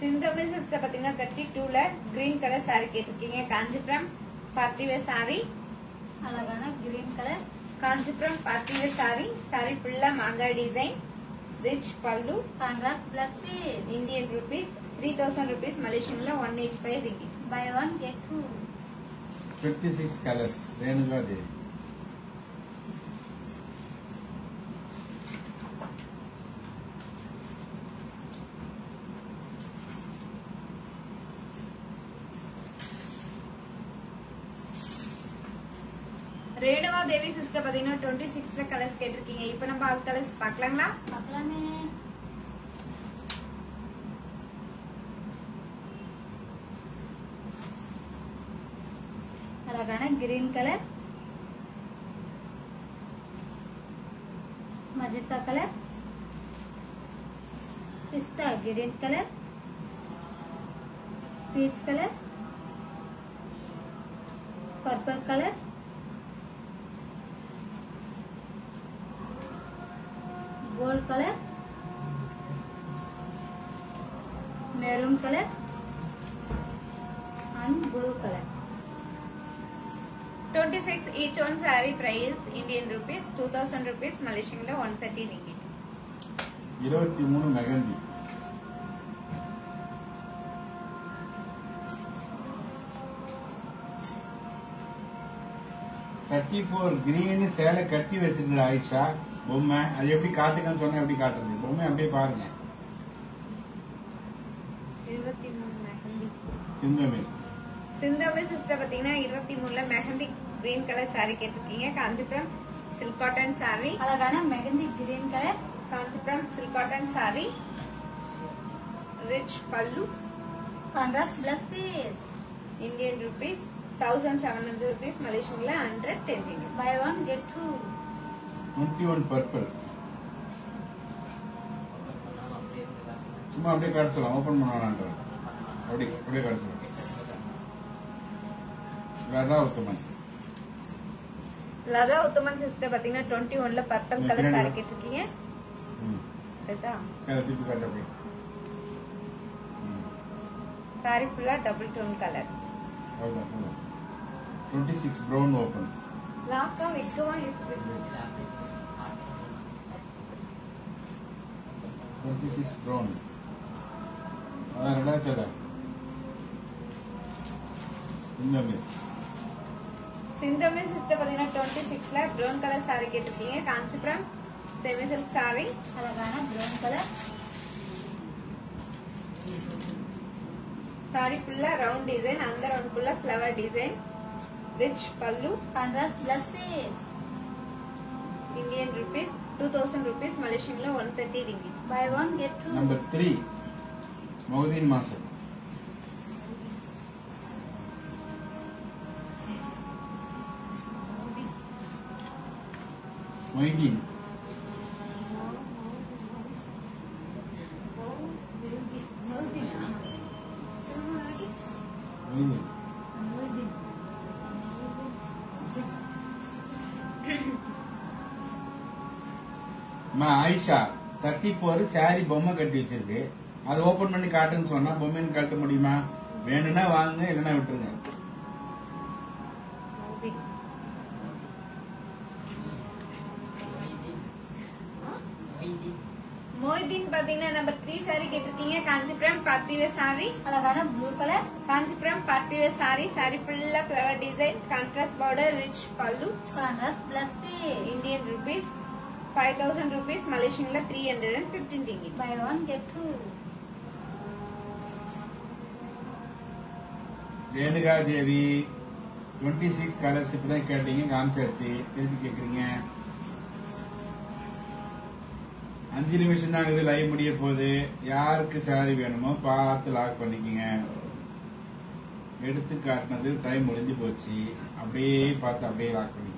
சிந்தோமி சிஸ்டர் பாத்தீங்கன்னா தேர்ட்டி டூல கிரீன் கலர் saree கேட்டிருக்கீங்க காஞ்சிபுரம் பார்ட்டிவேர் saree அழகான green colour Kanchipuram partywear saree saree ஃபுல்லா மாங்காய் டிசைன் ரிச் பல்லு contrast plus piece Indian rupees three thousand rupees மலேசியன்ல one eighty five ringgit buy one get two fifty six colours Renuka Devi Renuka Devi sister பாத்தீங்கன்னா டுவெண்ட்டி சிக்ஸ்ல கலர்ஸ் கேட்டிருக்கீங்க இப்ப நம்ம ஆல் கலர்ஸ் பாக்கலாங்களா பார்க்கலாமே அழகான green colour magenta colour pista green colour peach colour purple colour gold color maroon color and blue color twenty six each one sorry price Indian rupees two thousand rupees மலேசியன்ல ஒன் தேர்ட்டி ரிங்கிட் இருபத்தி மூணு மெகந்தி தேர்ட்டி ஃபோர் கிரீன் சேலை கட்டி வச்சிருந்த ஆயிஷா பொம்மை அது எப்படி காட்டுங்கன்னு சொன்னா எப்படி காட்டுறது பொம்மை அப்படியே பாருங்க இருபத்தி மூணு மெஹந்தி சிந்தமே சிந்தாவே சிஸ்டர் பாத்தீங்கன்னா இருபத்தி மூணுல மெஹந்தி கிரீன் கலர் saree கேட்டிருக்கீங்க காஞ்சிபுரம் சில்க் காட்டன் saree அழகான mehndi green colour Kanchipuram silk cotton saree rich பல்லு contrast plus piece Indian rupees thousand seven hundred rupees மலேசியன்ல hundred ten ringgit buy one get two twenty one purple பண்ணாலும் அப்படியே இருக்கு சும்மா அப்படியே காட்ட ஓபன் பண்ண வேணான்ற அப்படி அப்படியே காட்ட சொல்லலாம் லதா உத்தமன் லதா உத்தமன் சிஸ்டர் பாத்தீங்கன்னா டுவெண்ட்டி ஒன்ல பர்பிள் கலர் saree கேட்டிருக்கீங்க ம் இதுதான் சரி திருப்பி காட்ட அப்படியே ம் saree ஃபுல்லா டபுள் டோன் கலர் அவ்வளோதான் அவ்வளோதான் டுவெண்ட்டி சிக்ஸ் ப்ரௌன் ஓப்பன் லாக்கா வைக்கவா இருக்கு இல்லை அப்படியே ஆர்ட்ஸ் டுவெண்ட்டி சிக்ஸ் ப்ரௌன் அதான் ரெண்டாவது சேலை இந்த மாதிரி சிந்தமே சிஸ்டர் பாத்தீங்கன்னா டுவெண்ட்டி சிக்ஸ்ல ப்ரௌன் கலர் saree கேட்டிருக்கீங்க காஞ்சிபுரம் செமி சில்க் saree அழகான ப்ரௌன் கலர் saree ஃபுல்லா ரவுண்ட் டிசைன் அந்த ரவுண்ட் ஃபுல்லா ஃபிளவர் டிசைன் ரிச் பல்லு contrast plus piece Indian rupees two thousand rupees மலேசியன்ல one thirty ringgit buy one get two number three Moideen மாசம் மொய்தீன் மொய்தீன் அம்மா ஆயிஷா தேர்ட்டி ஃபோர் சாரி பொம்மை கட்டி வச்சிருக்கு அதை ஓபன் பண்ணி காட்டுன்னு சொன்னா பொம்மைன்னு காட்ட முடியுமா வேணும்னா வாங்குங்க இல்லைன்னா விட்டுருங்க மொய்தீன் மொய்தீன் பாத்தீங்கன்னா நம்பர் த்ரீ saree கேட்டிருக்கீங்க காஞ்சிபுரம் பார்ட்டிவேர் saree அழகான blue colour Kanchipuram partywear saree saree ஃபுல்லா flower design contrast border rich பல்லு contrast plus piece Indian rupees five thousand rupees மலேசியன்ல three hundred and fifteen ringgit buy one get two Renuka Devi twenty six colours இப்பதான் கேட்டீங்க காமிச்சாச்சு திருப்பி கேக்குறீங்க அஞ்சு நிமிஷம் தான் ஆகுது லைவ் முடிய போகுது யாருக்கு சாரி வேணுமோ பார்த்து லாக் பண்ணிக்கங்க எடுத்து காட்டினது டைம் முடிஞ்சு போச்சு அப்படியே பார்த்து அப்படியே லாக் பண்ணிக்கங்க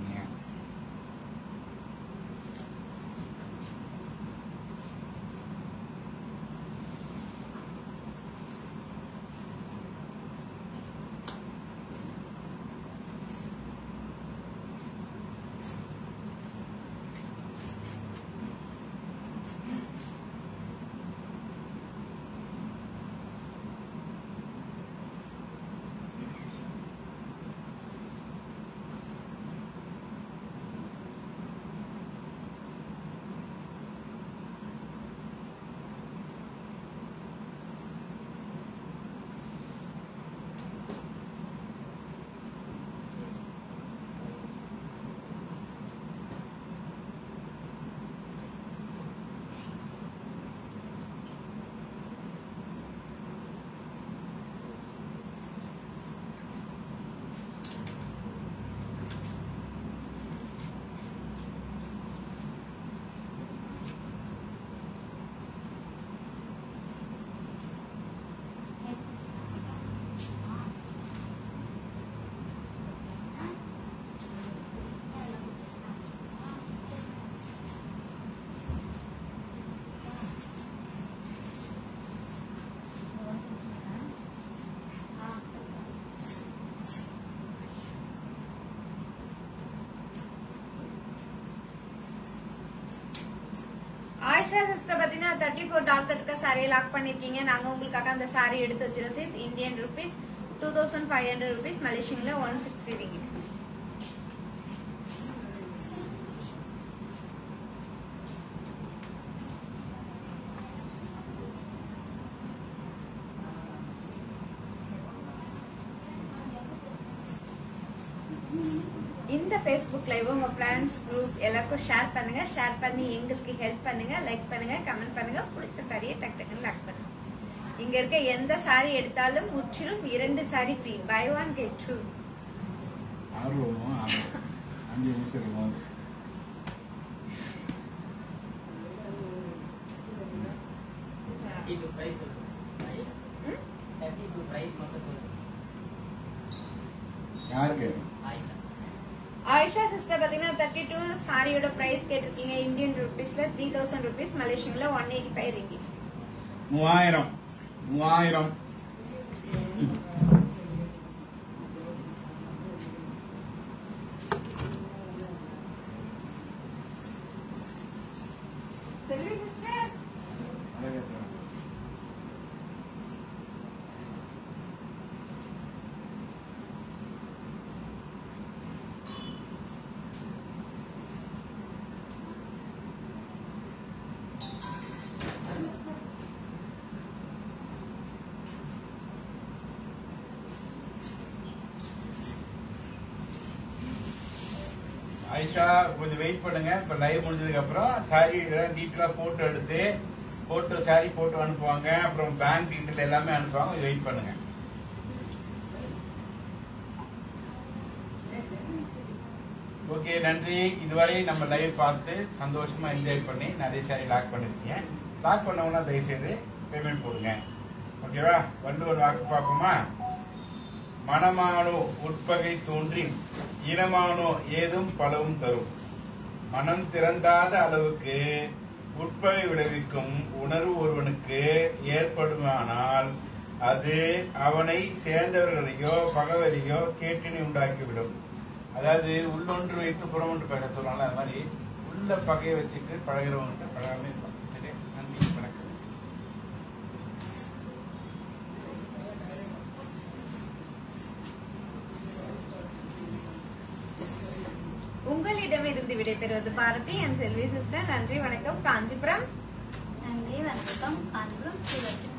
ஆயிஷா சிஸ்டர் பாத்தீங்கன்னா தேர்ட்டி ஃபோர் டாக்டர் இருக்க சாரியை லாக் பண்ணிருக்கீங்க நாங்க உங்களுக்காக அந்த சாரி எடுத்து வச்சிருக்கோம் sis. Indian rupees two thousand five hundred rupees மலேசியன்ல ஒன் சிக்ஸ்டி ரிங்கிட் இந்த ஃபேஸ்புக் லைவ் உங்க ஃப்ரெண்ட்ஸ் குரூப் எல்லாருக்கும் ஷேர் பண்ணுங்க ஷேர் பண்ணி எங்களுக்கு ஹெல்ப் பண்ணுங்க லைக் பண்ணுங்க கமெண்ட் பண்ணுங்க பிடிச்ச சாரியை டக் டக்குன்னு லாக் பண்ணுங்க இங்க இருக்க எந்த சாரி எடுத்தாலும் முற்றிலும் இரண்டு sari free buy one get two ஆர்வமா ஆர்வம் அஞ்சு நிமிஷம் இருக்கும் thirty two price Ayesha thirty two price மட்டும் சொல்லுங்க யாருக்கு ஆயிஷா ஆயிஷா சிஸ்டர் பாத்தீங்கன்னா தேர்ட்டி டூ சாரியோட பிரைஸ் கேட்டிருக்கீங்க இந்தியன் ருபீஸ்ல த்ரீ தௌசண்ட் ருபீஸ் மலேசியன்ல ஒன் எயிட்டி ஃபைவ் ரிங்கி மூவாயிரம் மூவாயிரம் செல்வி சிஸ்டர் ஆயிஷா கொஞ்சம் வெயிட் பண்ணுங்க இப்ப லைவ் முடிஞ்சதுக்கு அப்புறம் சாரி டீட்டெயிலா போட்டோ எடுத்து போட்டோ சாரி போட்டோ அனுப்புவாங்க அப்புறம் பேங்க் டீட்டெயில் எல்லாமே அனுப்புவாங்க கொஞ்சம் வெயிட் பண்ணுங்க ஓகே நன்றி இதுவரை நம்ம லைவ் பார்த்து சந்தோஷமா என்ஜாய் பண்ணி நிறைய சாரி லாக் பண்ணிருக்கீங்க லாக் பண்ணவங்கன்னா தயவுசெய்து பேமெண்ட் போடுங்க ஓகேவா வந்து ஒரு வாக்கு பார்ப்போமா மனமானோ உட்பகை தோன்றி இனமானோ ஏதும் பலவும் தரும் மனம் திறந்தாத அளவுக்கு உட்பகை விளைவிக்கும் உணர்வு ஒருவனுக்கு ஏற்படுமானால் அது அவனை சேர்ந்தவர்களையோ பகவரையோ கேட்டினை உண்டாக்கிவிடும் அதாவது உள்ளொன்று வைத்து புறமொன்று பழக சொல்லுவாங்க அது மாதிரி உள்ள பகையை வச்சுட்டு பழகிறவன்கிட்ட பழகாம இருப்பான் சரி நன்றி வணக்கம் உங்களிடமிருந்து விடைபெறுவது பாரதி என் செல்வி சிஸ்டர் நன்றி வணக்கம் காஞ்சிபுரம் நன்றி வணக்கம் காஞ்சிபுரம் ஸ்ரீ